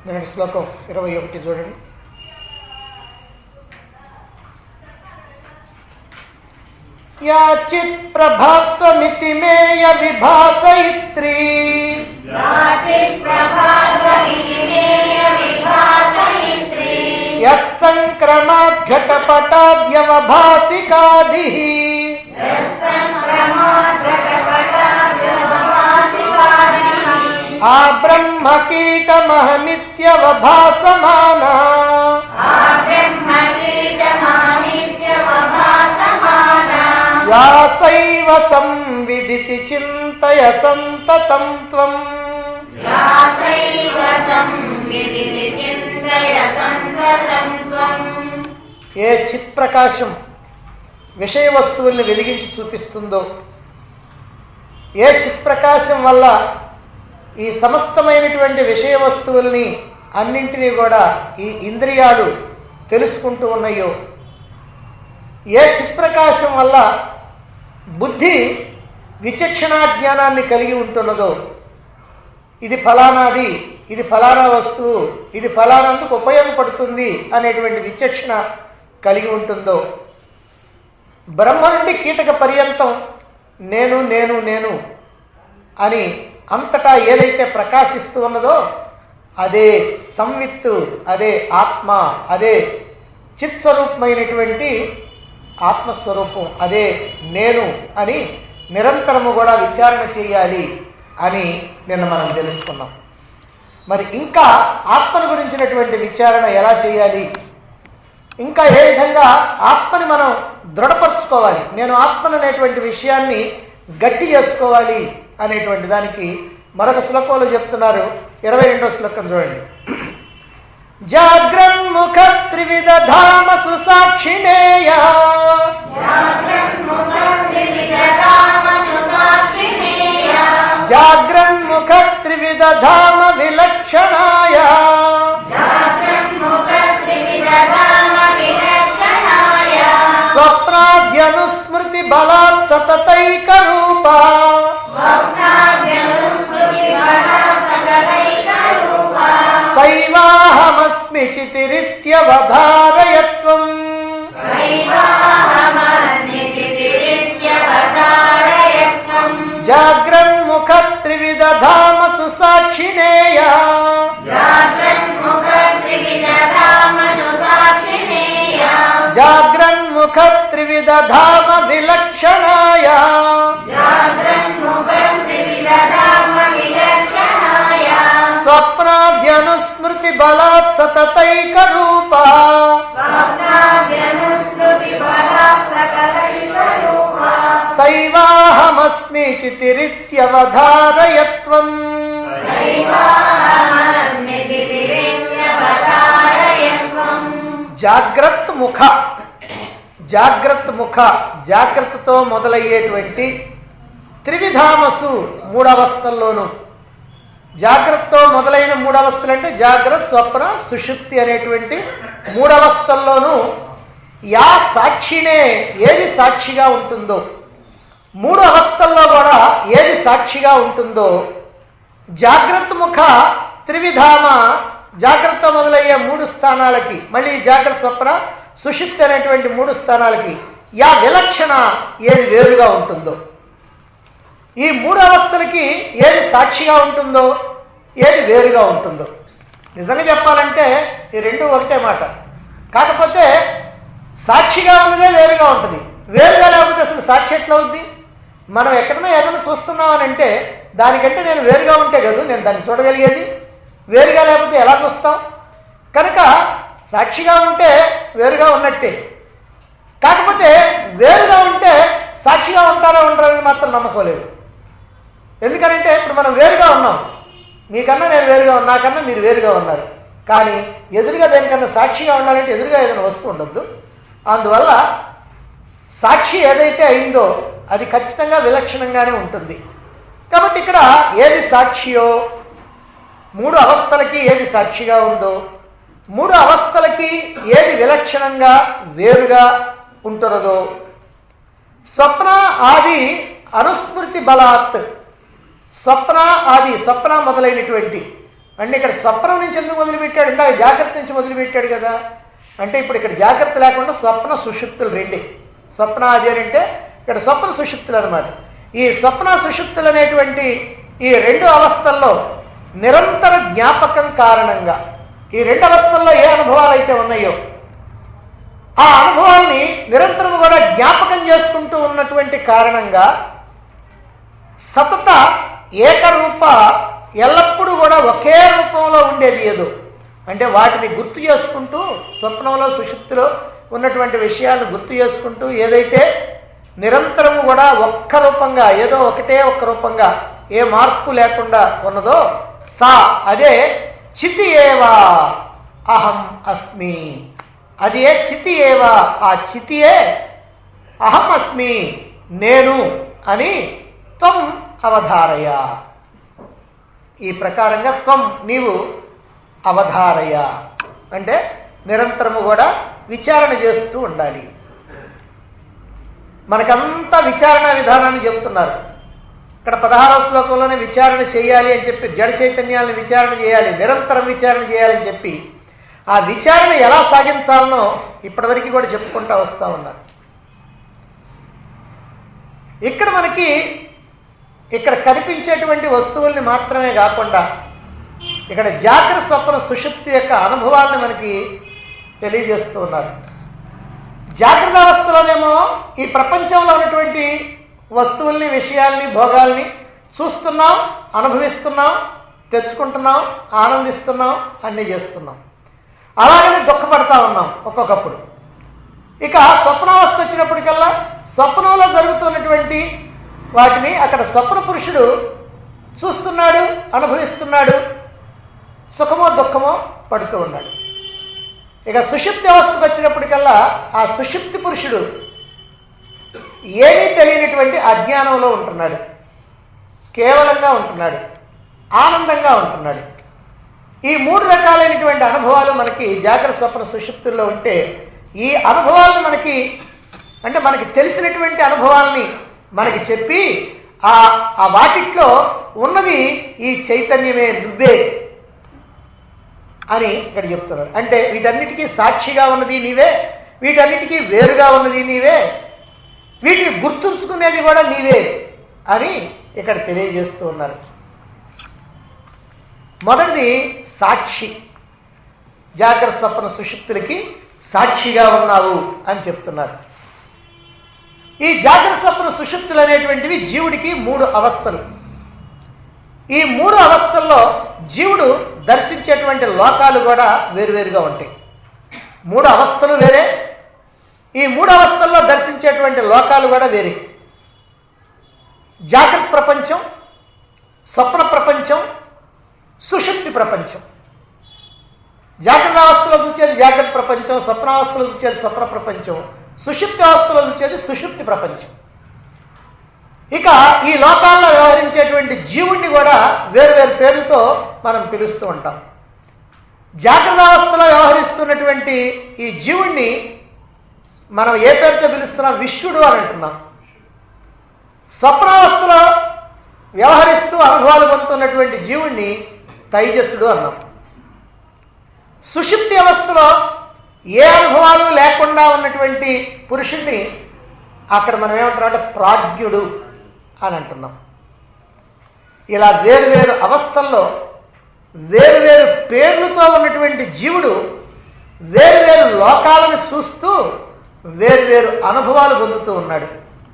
నిన్నటి శ్లోకం ఇరవై ఒకటి చూడండి యాచిత్ ప్రభాత్వమితి మేయ విభాసయిత్రీ యత్సంక్రమాఘటపటాద్యవభాసికాది ఆ బ్రహ్మకీటమహమిత్యవభాసమానా యాసైవ సంవిదితి చింతయ సంతతం త్వం ఏ చిత్ప్రకాశం విషయ వస్తువుల్ని వెలిగించి చూపిస్తుందో ఏ చిత్ప్రకాశం వల్ల ఈ సమస్తమైనటువంటి విషయ వస్తువుల్ని అన్నింటినీ కూడా ఈ ఇంద్రియాలు తెలుసుకుంటూ ఉన్నాయో ఏ చిత్ప్రకాశం వల్ల బుద్ధి విచక్షణా జ్ఞానాన్ని కలిగి ఉంటున్నదో ఇది ఫలానాది ఇది ఫలానా వస్తువు ఇది ఫలానందుకు ఉపయోగపడుతుంది అనేటువంటి విచక్షణ కలిగి ఉంటుందో బ్రహ్మ నుండి కీటక పర్యంతం నేను నేను నేను అని అంతటా ఏదైతే ప్రకాశిస్తూ ఉన్నదో అదే సంవిత్తు అదే ఆత్మ అదే చిత్స్వరూపమైనటువంటి ఆత్మస్వరూపం అదే నేను అని నిరంతరము కూడా విచారణ చేయాలి అని నిన్న మనం తెలుసుకున్నాం మరి ఇంకా ఆత్మను గురించినటువంటి విచారణ ఎలా చేయాలి ఇంకా ఏ విధంగా ఆత్మని మనం దృఢపరచుకోవాలి నేను ఆత్మను అనేటువంటి విషయాన్ని గట్టి చేసుకోవాలి అనేటువంటి దానికి మరొక శ్లోకంలో చెప్తున్నారు ఇరవై రెండో శ్లోకం చూడండి జాగ్రన్ముఖ త్రివిధ ధామ సుసాక్షిణేయ జాగ్రన్ముఖ త్రివిధ ధామ విలక్షణాయ స్వప్నాద్యనుస్మృతి బలాత్ సతతైక రూప శైవాహమస్మి చితిరిత్యవధారయత్వం జాగ్రన్ముఖ త్రివిధ ధామ సుసాక్షిణేయ జాగ్రన్ముఖ త్రివిధ ధామ విలక్షణాయ స్వప్నాద్యనుస్మృతి బలాత్ సతతైక రూప శైవాహమస్మి చితిరిత్యవధారయత్వం జాగ్రత్త ముఖ జాగ్రత్త ముఖ జాగ్రత్తతో మొదలయ్యేటువంటి త్రివిధామసు మూడవస్థల్లోనూ జాగ్రత్తతో మొదలైన మూడవస్థలు అంటే జాగ్రత్త స్వప్న సుషుప్తి అనేటువంటి మూడవస్థల్లోనూ యా సాక్షినే ఏది సాక్షిగా ఉంటుందో మూడు అవస్థల్లో కూడా ఏది సాక్షిగా ఉంటుందో జాగ్రత్త ముఖ త్రివిధామ జాగ్రత్త మొదలయ్యే మూడు స్థానాలకి మళ్ళీ జాగ్రత్త స్వప్న సుషిప్తి అనేటువంటి మూడు స్థానాలకి యా విలక్షణ ఏది వేరుగా ఉంటుందో ఈ మూడు అవస్థలకి ఏది సాక్షిగా ఉంటుందో ఏది వేరుగా ఉంటుందో నిజంగా చెప్పాలంటే ఈ రెండు ఒకటే మాట కాకపోతే సాక్షిగా ఉన్నదే వేరుగా ఉంటుంది వేరుగా లేకపోతే అసలు సాక్షి ఎట్లా అవుద్ది మనం ఎక్కడైనా ఏదైనా చూస్తున్నామని అంటే దానికంటే నేను వేరుగా ఉంటే కదా నేను దాన్ని చూడగలిగేది వేరుగా లేకపోతే ఎలా చూస్తాం కనుక సాక్షిగా ఉంటే వేరుగా ఉన్నట్టే కాకపోతే వేరుగా ఉంటే సాక్షిగా ఉంటారా ఉంటారని మాత్రం నమ్మకోలేదు ఎందుకనంటే ఇప్పుడు మనం వేరుగా ఉన్నాం మీకన్నా నేను వేరుగా ఉన్నా నాకన్నా మీరు వేరుగా ఉన్నారు కానీ ఎదురుగా దేనికన్నా సాక్షిగా ఉండాలంటే ఎదురుగా ఏదైనా వస్తువు ఉండొద్దు అందువల్ల సాక్షి ఏదైతే అయిందో అది ఖచ్చితంగా విలక్షణంగానే ఉంటుంది కాబట్టి ఇక్కడ ఏది సాక్షియో మూడు అవస్థలకి ఏది సాక్షిగా ఉందో మూడు అవస్థలకి ఏది విలక్షణంగా వేరుగా ఉంటున్నదో స్వప్న ఆది అనుస్మృతి బలాత్ స్వప్న ఆది స్వప్న మొదలైనటువంటి అంటే ఇక్కడ స్వప్నం నుంచి ఎందుకు మొదలుపెట్టాడు ఇందాక జాగ్రత్త నుంచి మొదలుపెట్టాడు కదా అంటే ఇప్పుడు ఇక్కడ జాగ్రత్త లేకుండా స్వప్న సుషుప్తులు రెండే స్వప్న అది అని అంటే ఇక్కడ స్వప్న సుషుప్తులు అనమాట ఈ స్వప్న సుషుప్తులు అనేటువంటి ఈ రెండు అవస్థల్లో నిరంతర జ్ఞాపకం కారణంగా ఈ రెండు అవస్థల్లో ఏ అనుభవాలు అయితే ఉన్నాయో ఆ అనుభవాల్ని నిరంతరం కూడా జ్ఞాపకం చేసుకుంటూ ఉన్నటువంటి కారణంగా సతత ఏకరూప ఎల్లప్పుడూ కూడా ఒకే రూపంలో ఉండేది ఏదో అంటే వాటిని గుర్తు చేసుకుంటూ స్వప్నంలో సుషుప్తిలో ఉన్నటువంటి విషయాలను గుర్తు చేసుకుంటూ ఏదైతే నిరంతరము కూడా ఒక్క రూపంగా ఏదో ఒకటే ఒక్క రూపంగా ఏ మార్పు లేకుండా ఉన్నదో సా అదే చితి ఏవా అహం అస్మి అది ఏ చితి ఏవా ఆ చితియే అహం అస్మి నేను అని త్వం అవధారయ ఈ ప్రకారంగా త్వం నీవు అవధారయ అంటే నిరంతరము కూడా విచారణ చేస్తూ ఉండాలి మనకంతా విచారణ విధానాన్ని చెబుతున్నారు ఇక్కడ పదహారవ శ్లోకంలోనే విచారణ చేయాలి అని చెప్పి జడ చైతన్యాలను విచారణ చేయాలి నిరంతరం విచారణ చేయాలని చెప్పి ఆ విచారణ ఎలా సాగించాలనో ఇప్పటివరకు కూడా చెప్పుకుంటా వస్తూ ఉన్నారు ఇక్కడ మనకి ఇక్కడ కనిపించేటువంటి వస్తువుల్ని మాత్రమే కాకుండా ఇక్కడ జాగ్రత్త స్వప్న సుషుప్తి యొక్క అనుభవాల్ని మనకి తెలియజేస్తూ ఉన్నారు జాగ్రత్త అవస్థలోనేమో ఈ ప్రపంచంలో ఉన్నటువంటి వస్తువుల్ని విషయాల్ని భోగాల్ని చూస్తున్నాం అనుభవిస్తున్నాం తెచ్చుకుంటున్నాం ఆనందిస్తున్నాం అన్నీ చేస్తున్నాం అలాగనే దుఃఖపడతా ఉన్నాం ఒక్కొక్కప్పుడు ఇక స్వప్నావస్థ వచ్చినప్పటికల్లా స్వప్నంలో జరుగుతున్నటువంటి వాటిని అక్కడ స్వప్న పురుషుడు చూస్తున్నాడు అనుభవిస్తున్నాడు సుఖమో దుఃఖమో పడుతూ ఉన్నాడు ఇక సుషుప్తి అవస్థకు వచ్చినప్పటికల్లా ఆ సుషుప్తి పురుషుడు ఏమీ తెలియనటువంటి అజ్ఞానంలో ఉంటున్నాడు కేవలంగా ఉంటున్నాడు ఆనందంగా ఉంటున్నాడు ఈ మూడు రకాలైనటువంటి అనుభవాలు మనకి జాగ్రత్త స్వప్న సుషుప్తుల్లో ఉంటే ఈ అనుభవాలను మనకి అంటే మనకి తెలిసినటువంటి అనుభవాల్ని మనకి చెప్పి ఆ ఆ వాటిట్లో ఉన్నది ఈ చైతన్యమే నువ్వే అని ఇక్కడ చెప్తున్నారు అంటే వీటన్నిటికీ సాక్షిగా ఉన్నది నీవే వీటన్నిటికీ వేరుగా ఉన్నది నీవే వీటిని గుర్తుంచుకునేది కూడా నీవే అని ఇక్కడ తెలియజేస్తూ ఉన్నారు మొదటిది సాక్షి జాగ్రత్త స్వప్న సుషుప్తులకి సాక్షిగా ఉన్నావు అని చెప్తున్నారు ఈ జాగ్రత్త స్వప్న సుషుప్తులు అనేటువంటివి జీవుడికి మూడు అవస్థలు ఈ మూడు అవస్థల్లో జీవుడు దర్శించేటువంటి లోకాలు కూడా వేరువేరుగా ఉంటాయి మూడు అవస్థలు వేరే ఈ మూడు అవస్థల్లో దర్శించేటువంటి లోకాలు కూడా వేరే జాగ్రత్త ప్రపంచం స్వప్న ప్రపంచం సుషుప్తి ప్రపంచం జాగ్రత్త అవస్థలో చూసేది జాగ్రత్త ప్రపంచం స్వప్నావస్థలో చూసేది స్వప్న ప్రపంచం సుషుప్తి అవస్థలో చూసేది సుషుప్తి ప్రపంచం ఇక ఈ లోకాల్లో వ్యవహరించేటువంటి జీవుణ్ణి కూడా వేరువేరు పేర్లతో మనం పిలుస్తూ ఉంటాం జాగ్రత్త అవస్థలో వ్యవహరిస్తున్నటువంటి ఈ జీవుణ్ణి మనం ఏ పేరుతో పిలుస్తున్నాం విశ్వడు అని అంటున్నాం స్వప్నావస్థలో వ్యవహరిస్తూ అనుభవాలు పొందుతున్నటువంటి జీవుణ్ణి తైజస్సుడు అన్నాం సుషుప్తి అవస్థలో ఏ అనుభవాలు లేకుండా ఉన్నటువంటి పురుషుణ్ణి అక్కడ మనం ఏమంటున్నాం అంటే ప్రాజ్ఞుడు అని అంటున్నాం ఇలా వేరువేరు అవస్థల్లో వేరువేరు పేర్లతో ఉన్నటువంటి జీవుడు వేరువేరు లోకాలను చూస్తూ వేరువేరు అనుభవాలు పొందుతూ ఉన్నాడు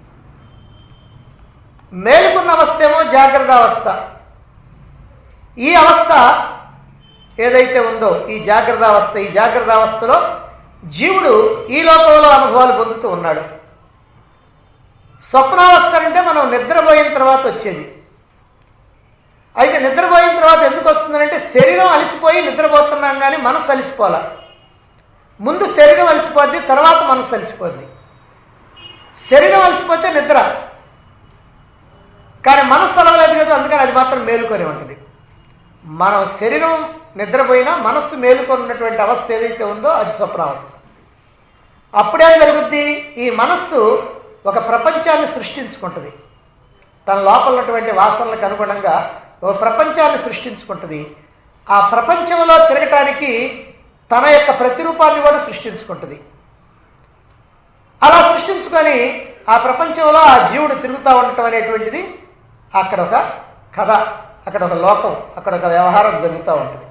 మేలుకున్న అవస్థ ఏమో జాగ్రత్త అవస్థ ఈ అవస్థ ఏదైతే ఉందో ఈ జాగ్రత్త అవస్థ ఈ జాగ్రత్త అవస్థలో జీవుడు ఈ లోకంలో అనుభవాలు పొందుతూ ఉన్నాడు స్వప్నావస్థ అంటే మనం నిద్రపోయిన తర్వాత వచ్చేది అయితే నిద్రపోయిన తర్వాత ఎందుకు వస్తుందంటే శరీరం అలసిపోయి నిద్రపోతున్నాం కానీ మనసు అలసిపోలే ముందు శరీరం అలసిపోద్ది తర్వాత మనసు అలసిపోద్ది శరీరం అలసిపోతే నిద్ర కానీ మనస్సు అలవలేదు కదా అందుకని అది మాత్రం మేలుకొని ఉంటుంది మనం శరీరం నిద్రపోయినా మనస్సు మేలుకొని ఉన్నటువంటి అవస్థ ఏదైతే ఉందో అది స్వప్నావస్థ అప్పుడేం జరుగుద్ది ఈ మనస్సు ఒక ప్రపంచాన్ని సృష్టించుకుంటుంది తన లోపల ఉన్నటువంటి వాసనలకు అనుగుణంగా ఒక ప్రపంచాన్ని సృష్టించుకుంటుంది ఆ ప్రపంచంలో తిరగటానికి తన యొక్క ప్రతిరూపాన్ని కూడా సృష్టించుకుంటుంది అలా సృష్టించుకొని ఆ ప్రపంచంలో ఆ జీవుడు తిరుగుతూ ఉండటం అనేటువంటిది అక్కడ ఒక కథ అక్కడ ఒక లోకం అక్కడ ఒక వ్యవహారం జరుగుతూ ఉంటుంది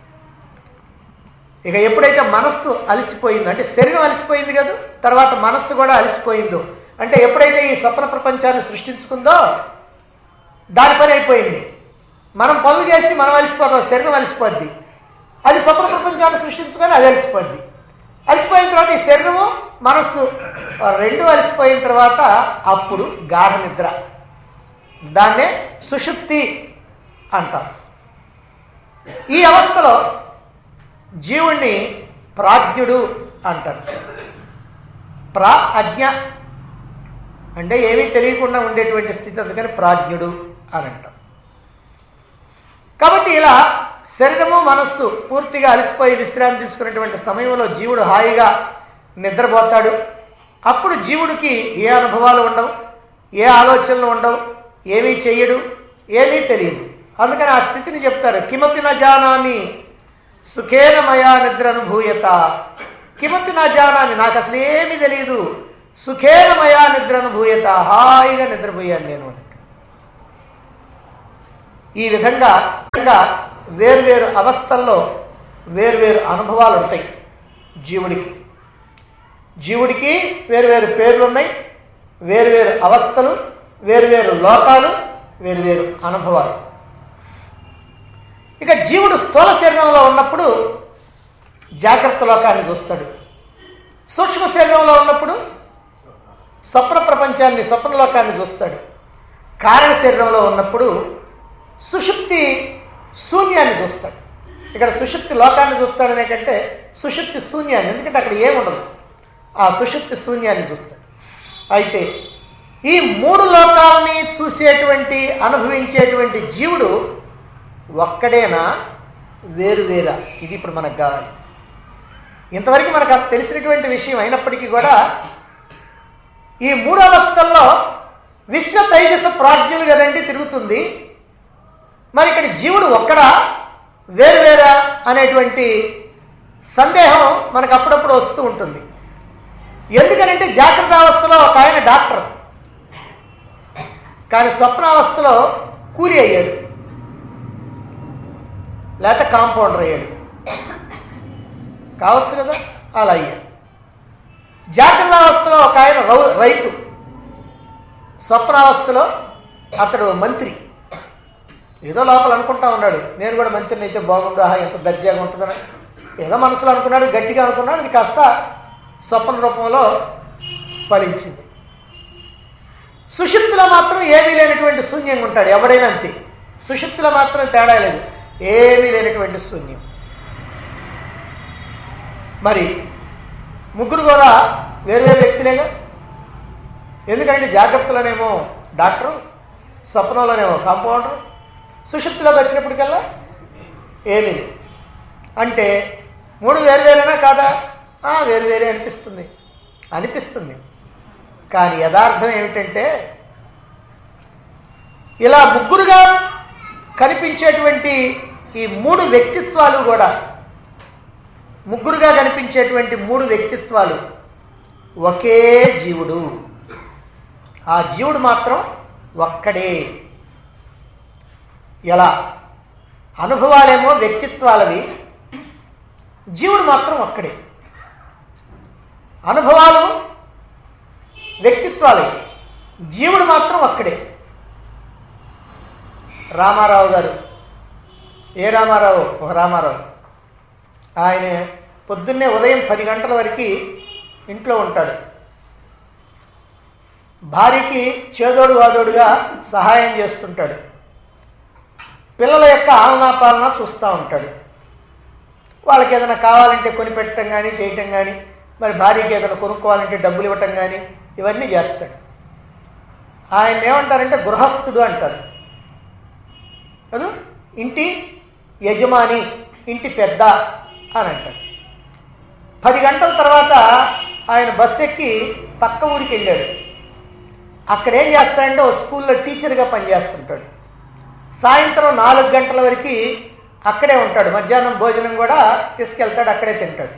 ఇక ఎప్పుడైతే మనస్సు అలసిపోయిందో అంటే శరీరం అలసిపోయింది కదా తర్వాత మనస్సు కూడా అలసిపోయిందో అంటే ఎప్పుడైతే ఈ స్వప్న ప్రపంచాన్ని సృష్టించుకుందో దాని పని అయిపోయింది మనం పనులు చేసి మనం అలసిపోతాం శరీరం అలసిపోద్ది అది స్వప్న ప్రపంచాన్ని సృష్టించుకొని అది అలసిపోద్ది అలసిపోయిన తర్వాత ఈ శరీరము మనస్సు ఆ రెండు అలసిపోయిన తర్వాత అప్పుడు గాఢ నిద్ర దాన్నే సుషుప్తి అంటాం ఈ అవస్థలో జీవుణ్ణి ప్రాజ్ఞుడు అంటారు ప్రా అజ్ఞ అంటే ఏమీ తెలియకుండా ఉండేటువంటి స్థితి అందుకని ప్రాజ్ఞుడు అని అంటాం కాబట్టి ఇలా శరీరము మనస్సు పూర్తిగా అలసిపోయి విశ్రాంతి తీసుకున్నటువంటి సమయంలో జీవుడు హాయిగా నిద్రపోతాడు అప్పుడు జీవుడికి ఏ అనుభవాలు ఉండవు ఏ ఆలోచనలు ఉండవు ఏమీ చెయ్యడు ఏమీ తెలియదు అందుకని ఆ స్థితిని చెప్తారు కిమపి న జానామి సుఖేన మయా నిద్ర అనుభూయత కిమపి నా జానామి నాకు అసలు ఏమీ తెలియదు సుఖేన మయా నిద్ర అనుభూయత హాయిగా నిద్రపోయాను నేను అని ఈ విధంగా విధంగా వేర్వేరు అవస్థల్లో వేర్వేరు అనుభవాలు ఉంటాయి జీవుడికి జీవుడికి వేరువేరు పేర్లు ఉన్నాయి వేరువేరు అవస్థలు వేరువేరు లోకాలు వేరువేరు అనుభవాలు ఇక జీవుడు స్థూల శరీరంలో ఉన్నప్పుడు జాగ్రత్త లోకాన్ని చూస్తాడు సూక్ష్మ శరీరంలో ఉన్నప్పుడు స్వప్న ప్రపంచాన్ని స్వప్న లోకాన్ని చూస్తాడు కారణ శరీరంలో ఉన్నప్పుడు సుషుప్తి శూన్యాన్ని చూస్తాడు ఇక్కడ సుషుప్తి లోకాన్ని చూస్తాడనే కంటే సుషుప్తి శూన్యాన్ని ఎందుకంటే అక్కడ ఏముండదు ఆ సుషుప్తి శూన్యాన్ని చూస్తాడు అయితే ఈ మూడు లోకాలని చూసేటువంటి అనుభవించేటువంటి జీవుడు ఒక్కడేనా వేరు వేరా ఇది ఇప్పుడు మనకు కావాలి ఇంతవరకు మనకు అది తెలిసినటువంటి విషయం అయినప్పటికీ కూడా ఈ మూడు అవస్థల్లో విశ్వ తైజస ప్రాజ్ఞులు కదండి తిరుగుతుంది మరి ఇక్కడ జీవుడు ఒక్కడా వేరువేరా అనేటువంటి సందేహం మనకు అప్పుడప్పుడు వస్తూ ఉంటుంది ఎందుకనంటే జాగ్రత్త అవస్థలో ఒక ఆయన డాక్టర్ కానీ స్వప్నావస్థలో కూలి అయ్యాడు లేక కాంపౌండర్ అయ్యాడు కావచ్చు కదా అలా అయ్యాడు జాగ్రత్త అవస్థలో ఒక ఆయన రౌ- రైతు స్వప్నావస్థలో అతడు మంత్రి ఏదో లోపల అనుకుంటా ఉన్నాడు నేను కూడా మంత్రిని అయితే బాగుండు ఆహా ఎంత దర్జాగా ఉంటుందని ఏదో మనసులో అనుకున్నాడు గట్టిగా అనుకున్నాడు ఇది కాస్త స్వప్న రూపంలో ఫలించింది సుషుప్తిలో మాత్రం ఏమీ లేనటువంటి శూన్యంగా ఉంటాడు ఎవడైనా అంతే సుషుప్తిలో మాత్రం తేడా లేదు ఏమీ లేనటువంటి శూన్యం మరి ముగ్గురు కూడా వేరే వ్యక్తులేగా ఎందుకంటే జాగ్రత్తలోనేమో డాక్టరు స్వప్నంలోనేమో కాంపౌండర్ సుషుప్తిలోకి వచ్చినప్పటికల్లా ఏమీ లేదు అంటే మూడు వేరువేరేనా కాదా ఆ, వేరువేరే అనిపిస్తుంది అనిపిస్తుంది కానీ యథార్థం ఏమిటంటే ఇలా ముగ్గురుగా కనిపించేటువంటి ఈ మూడు వ్యక్తిత్వాలు కూడా ముగ్గురుగా కనిపించేటువంటి మూడు వ్యక్తిత్వాలు ఒకే జీవుడు ఆ జీవుడు మాత్రం ఒక్కడే ఎలా అనుభవాలేమో వ్యక్తిత్వాలవి జీవుడు మాత్రం ఒక్కడే అనుభవాలు వ్యక్తిత్వాలే జీవుడు మాత్రం ఒక్కడే రామారావు గారు ఏ రామారావు ఒక రామారావు ఆయన పొద్దున్నే ఉదయం పది గంటల వరకు ఇంట్లో ఉంటాడు భార్యకి చేదోడు వాదోడుగా సహాయం చేస్తుంటాడు పిల్లల యొక్క ఆలనా పాలన చూస్తూ ఉంటాడు వాళ్ళకి ఏదైనా కావాలంటే కొనిపెట్టడం కానీ చేయటం కానీ మరి భార్యకి ఏదైనా కొనుక్కోవాలంటే డబ్బులు ఇవ్వటం కానీ ఇవన్నీ చేస్తాడు ఆయన ఏమంటారంటే గృహస్థుడు అంటారు కదా ఇంటి యజమాని ఇంటి పెద్ద అని అంటారు పది గంటల తర్వాత ఆయన బస్ ఎక్కి పక్క ఊరికి వెళ్ళాడు అక్కడ ఏం చేస్తాడంటే ఓ స్కూల్లో టీచర్గా పనిచేస్తుంటాడు సాయంత్రం నాలుగు గంటల వరకు అక్కడే ఉంటాడు మధ్యాహ్నం భోజనం కూడా తీసుకెళ్తాడు అక్కడే తింటాడు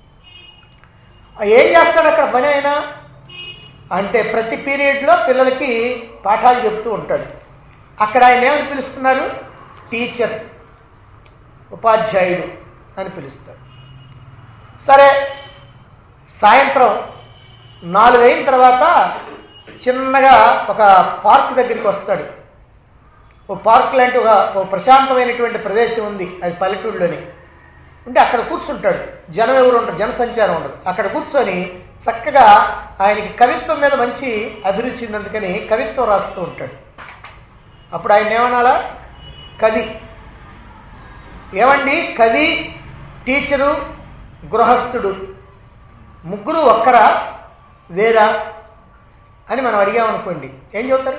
ఆ ఏం చేస్తాడు అక్కడ పని అయినా అంటే ప్రతి పీరియడ్లో పిల్లలకి పాఠాలు చెప్తూ ఉంటాడు అక్కడ ఆయన ఏమని పిలుస్తున్నారు టీచర్ ఉపాధ్యాయుడు అని పిలుస్తారు సరే సాయంత్రం నాలుగు అయిన తర్వాత చిన్నగా ఒక పార్క్ దగ్గరికి వస్తాడు ఓ పార్క్ లాంటి ఒక ఓ ప్రశాంతమైనటువంటి ప్రదేశం ఉంది అది పల్లెటూరులోని ఉంటే అక్కడ కూర్చుంటాడు జనం ఎవరు ఉంటారు జనసంచారం ఉండదు అక్కడ కూర్చొని చక్కగా ఆయనకి కవిత్వం మీద మంచి అభిరుచి ఉన్నందుకని కవిత్వం రాస్తూ ఉంటాడు అప్పుడు ఆయన ఏమనాలా కవి ఏమండి కవి టీచరు గృహస్థుడు ముగ్గురు ఒక్కరా వేరా అని మనం అడిగామనుకోండి ఏం చెబుతారు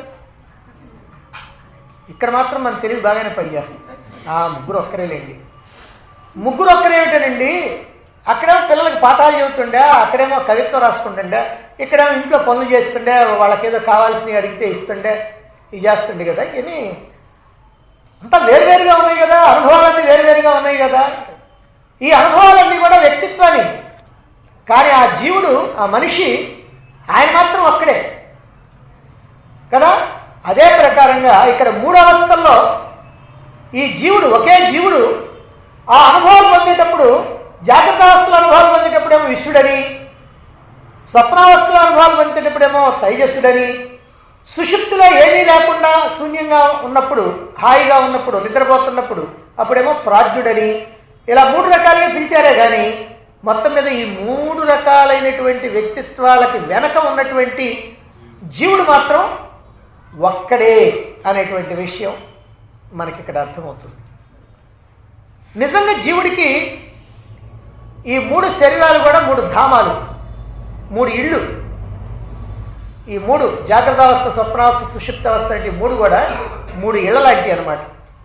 ఇక్కడ మాత్రం మన తెలివి బాగానే పనిచేస్తుంది ఆ ముగ్గురు ఒక్కరేలేండి ముగ్గురు ఒక్కరేమిటనండి అక్కడేమో పిల్లలకి పాఠాలు చెబుతుండే అక్కడేమో కవిత్వం రాసుకుంటుండే ఇక్కడేమో ఇంట్లో పనులు చేస్తుండే వాళ్ళకేదో కావాల్సినవి అడిగితే ఇస్తుండే ఇది చేస్తుండే కదా ఇని అంతా వేరువేరుగా ఉన్నాయి కదా అనుభవాలన్నీ వేరువేరుగా ఉన్నాయి కదా ఈ అనుభవాలన్నీ కూడా వ్యక్తిత్వాన్ని కానీ ఆ జీవుడు ఆ మనిషి ఆయన మాత్రం ఒక్కడే కదా అదే ప్రకారంగా ఇక్కడ మూడు అవస్థల్లో ఈ జీవుడు ఒకే జీవుడు ఆ అనుభవం పొందేటప్పుడు జాగ్రత్త అవస్థల అనుభవాలు పొందేటప్పుడేమో విశ్వడని స్వప్నావస్థల అనుభవాలు పొందేటప్పుడేమో తైజస్సుడని సుషుప్తిలో ఏమీ లేకుండా శూన్యంగా ఉన్నప్పుడు హాయిగా ఉన్నప్పుడు నిద్రపోతున్నప్పుడు అప్పుడేమో ప్రాజ్ఞుడని ఇలా మూడు రకాలుగా పిలిచారే కానీ మొత్తం మీద ఈ మూడు రకాలైనటువంటి వ్యక్తిత్వాలకి వెనక ఉన్నటువంటి జీవుడు మాత్రం ఒక్కడే అనేటువంటి విషయం మనకి ఇక్కడ అర్థమవుతుంది నిజంగా జీవుడికి ఈ మూడు శరీరాలు కూడా మూడు ధామాలు మూడు ఇళ్ళు ఈ మూడు జాగ్రత్తావస్థ స్వప్నావస్థ సుషుప్తావస్థ అంటే ఈ మూడు కూడా మూడు ఇళ్ళ లాంటివి అనమాట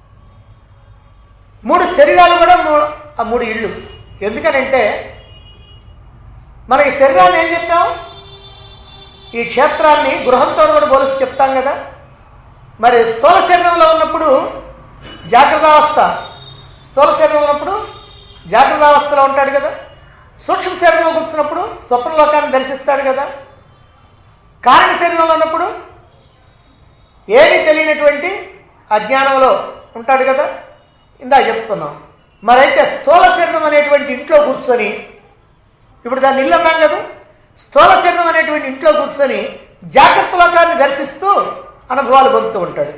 మూడు శరీరాలు కూడా మూ- ఆ మూడు ఇళ్ళు ఎందుకనంటే మనకి శరీరాన్ని ఏం చెప్పాం ఈ క్షేత్రాన్ని గృహంతో కూడా పోలిసి చెప్తాం కదా మరి స్థూల శరీరంలో ఉన్నప్పుడు జాగ్రత్తావస్థ స్థూల శరీరంలో ఉన్నప్పుడు జాగ్రత్తావస్థలో ఉంటాడు కదా సూక్ష్మ శరీరంలో కూర్చున్నప్పుడు స్వప్నలోకాన్ని దర్శిస్తాడు కదా కారణ శరీరంలో ఉన్నప్పుడు ఏమీ తెలియనటువంటి అజ్ఞానంలో ఉంటాడు కదా ఇందా చెప్తున్నాం మరైతే స్థూల శరీరం అనేటువంటి ఇంట్లో కూర్చొని ఇప్పుడు దాన్ని ఇల్లు అన్నాం కదా స్థూల శరీరం అనేటువంటి ఇంట్లో కూర్చొని జాగ్రత్త లోకాన్ని దర్శిస్తూ అనుభవాలు పొందుతూ ఉంటాడు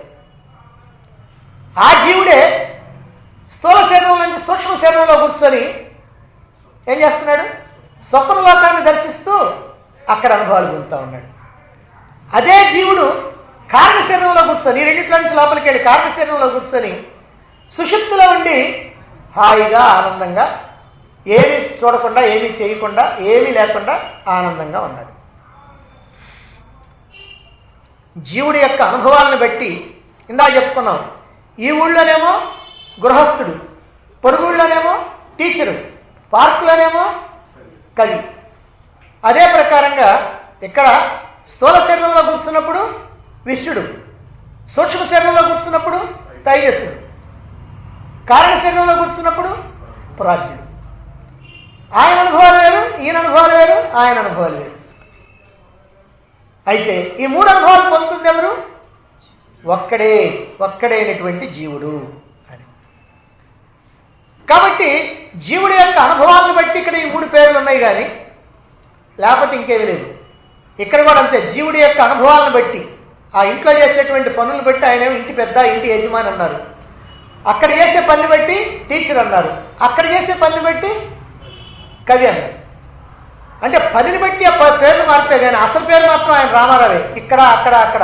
ఆ జీవుడే స్థూల శరీరం నుంచి సూక్ష్మ శరీరంలో కూర్చొని ఏం చేస్తున్నాడు స్వప్న లోకాన్ని దర్శిస్తూ అక్కడ అనుభవాలు పొందుతూ ఉన్నాడు అదే జీవుడు కారణ శరీరంలో కూర్చొని ఈ రెండిట్లో నుంచి లోపలికి వెళ్ళి కారణ శరీరంలో కూర్చొని సుషుప్తిలో ఉండి హాయిగా ఆనందంగా ఏమీ చూడకుండా ఏమీ చేయకుండా ఏమీ లేకుండా ఆనందంగా ఉన్నాడు జీవుడి యొక్క అనుభవాలను బట్టి ఇందా చెప్పుకున్నాం ఈ ఊళ్ళోనేమో గృహస్థుడు పొరుగుళ్ళోనేమో టీచరు పార్కులోనేమో కవి అదే ప్రకారంగా ఇక్కడ స్థూల శరీరంలో కూర్చున్నప్పుడు విశ్వడు సూక్ష్మ శరీరంలో కూర్చున్నప్పుడు తైజస్సుడు కారణ శరీరంలో కూర్చున్నప్పుడు ప్రాజ్ఞుడు ఆయన అనుభవాలు వేరు ఈయన అనుభవాలు వేరు ఆయన అనుభవాలు వేరు అయితే ఈ మూడు అనుభవాలు పొందుతుంది ఎవరు ఒక్కడే ఒక్కడైనటువంటి జీవుడు అని కాబట్టి జీవుడి యొక్క అనుభవాలను బట్టి ఇక్కడ ఈ మూడు పేర్లు ఉన్నాయి కానీ లేకపోతే ఇంకేమీ లేదు ఇక్కడ కూడా అంతే జీవుడి యొక్క అనుభవాలను బట్టి ఆ ఇంట్లో చేసేటువంటి పనులను బట్టి ఆయన ఏమో ఇంటి పెద్ద ఇంటి యజమాని అన్నారు అక్కడ చేసే పని బట్టి టీచర్ అన్నారు అక్కడ చేసే పని బట్టి కవి అన్నారు అంటే పనిని బట్టి ఆ ప- పేర్లు మార్పే కానీ అసలు పేరు మాత్రం ఆయన రామారావే ఇక్కడ అక్కడ అక్కడ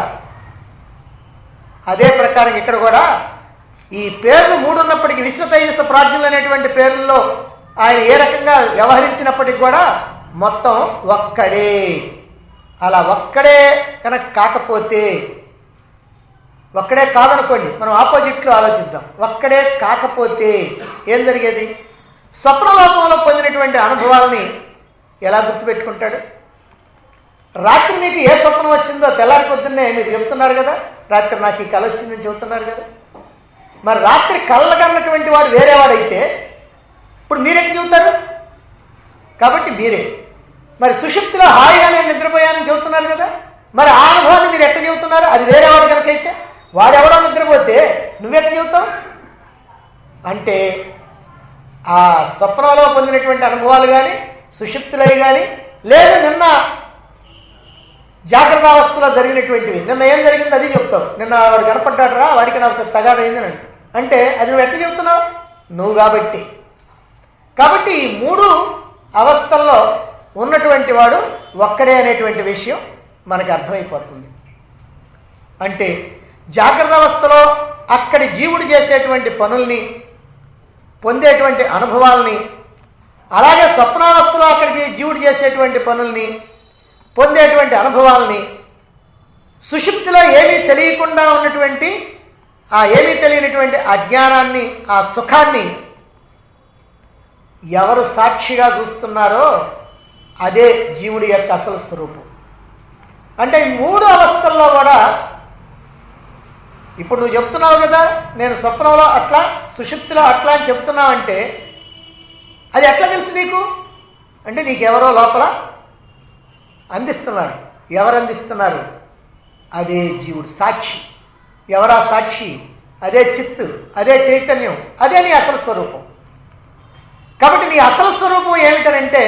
అదే ప్రకారం ఇక్కడ కూడా ఈ పేర్లు మూడు ఉన్నప్పటికీ విశ్వ తైజస ప్రాజ్ఞులు అనేటువంటి పేర్లలో ఆయన ఏ రకంగా వ్యవహరించినప్పటికీ కూడా మొత్తం ఒక్కడే అలా ఒక్కడే కనుక కాకపోతే ఒక్కడే కాదనుకోండి మనం ఆపోజిట్లో ఆలోచిద్దాం ఒక్కడే కాకపోతే ఏం జరిగేది స్వప్నలోకంలో పొందినటువంటి అనుభవాలని ఎలా గుర్తుపెట్టుకుంటాడు రాత్రి మీకు ఏ స్వప్నం వచ్చిందో తెల్లారి పొద్దున్నే మీరు చెప్తున్నారు కదా రాత్రి నాకు ఈ కళ వచ్చిందని చెబుతున్నారు కదా మరి రాత్రి కళ్ళకన్నటువంటి వాడు వేరేవాడైతే ఇప్పుడు మీరెట్లా చెబుతారు కాబట్టి మీరే మరి సుషుప్తిలో హాయిగా నేను నిద్రపోయానని చెబుతున్నారు కదా మరి ఆ అనుభవాన్ని మీరు ఎట్లా చెబుతున్నారు అది వేరేవాడు కనుకైతే వాడెవడో నిద్రపోతే నువ్వెట్లా చెబుతావు అంటే ఆ స్వప్నంలో పొందినటువంటి అనుభవాలు కానీ సుషుప్తులై కానీ లేదు నిన్న జాగ్రత్త అవస్థలో జరిగినటువంటివి నిన్న ఏం జరిగింది అది చెప్తావు నిన్న వాడు కనపడ్డాడరా వాడికి నాకు తగాదైంది అని అంటే అది నువ్వు ఎట్లా చెప్తున్నావు నువ్వు కాబట్టి కాబట్టి ఈ మూడు అవస్థల్లో ఉన్నటువంటి వాడు ఒక్కడే అనేటువంటి విషయం మనకు అర్థమైపోతుంది అంటే జాగ్రత్త అవస్థలో అక్కడి జీవుడు చేసేటువంటి పనుల్ని పొందేటువంటి అనుభవాల్ని అలాగే స్వప్నావస్థలో అక్కడి జీవుడు చేసేటువంటి పనుల్ని పొందేటువంటి అనుభవాల్ని సుషుప్తిలో ఏమీ తెలియకుండా ఉన్నటువంటి ఆ ఏమీ తెలియనటువంటి అజ్ఞానాన్ని ఆ సుఖాన్ని ఎవరు సాక్షిగా చూస్తున్నారో అదే జీవుడి యొక్క అసలు స్వరూపం అంటే ఈ మూడు అవస్థల్లో కూడా ఇప్పుడు నువ్వు చెప్తున్నావు కదా నేను స్వప్నంలో అట్లా సుషుప్తిలో అట్లా అని చెప్తున్నావంటే అది ఎట్లా తెలుసు నీకు అంటే నీకెవరో లోపల అందిస్తున్నారు ఎవరు అందిస్తున్నారు అదే జీవుడు సాక్షి ఎవరా సాక్షి అదే చిత్తు అదే చైతన్యం అదే నీ అసలు స్వరూపం కాబట్టి నీ అసలు స్వరూపం ఏమిటనంటే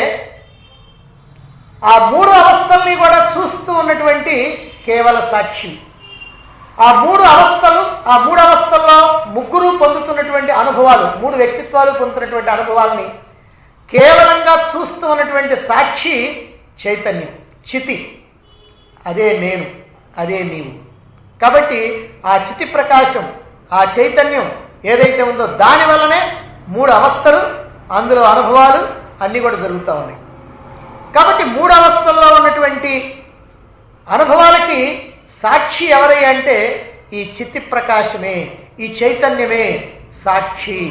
ఆ మూడు అవస్థల్ని కూడా చూస్తూ ఉన్నటువంటి కేవల సాక్షి ఆ మూడు అవస్థలు ఆ మూడు అవస్థల్లో ముగ్గురు పొందుతున్నటువంటి అనుభవాలు మూడు వ్యక్తిత్వాలు పొందుతున్నటువంటి అనుభవాల్ని కేవలంగా చూస్తూ ఉన్నటువంటి సాక్షి చైతన్యం చితి అదే నేను అదే నీవు కాబట్టి ఆ చితి ప్రకాశం ఆ చైతన్యం ఏదైతే ఉందో దాని వల్లనే మూడు అవస్థలు అందులో అనుభవాలు అన్నీ కూడా జరుగుతూ ఉన్నాయి కాబట్టి మూడు అవస్థల్లో ఉన్నటువంటి అనుభవాలకి సాక్షి ఎవరై అంటే ఈ చిత్తి ప్రకాశమే ఈ చైతన్యమే సాక్షి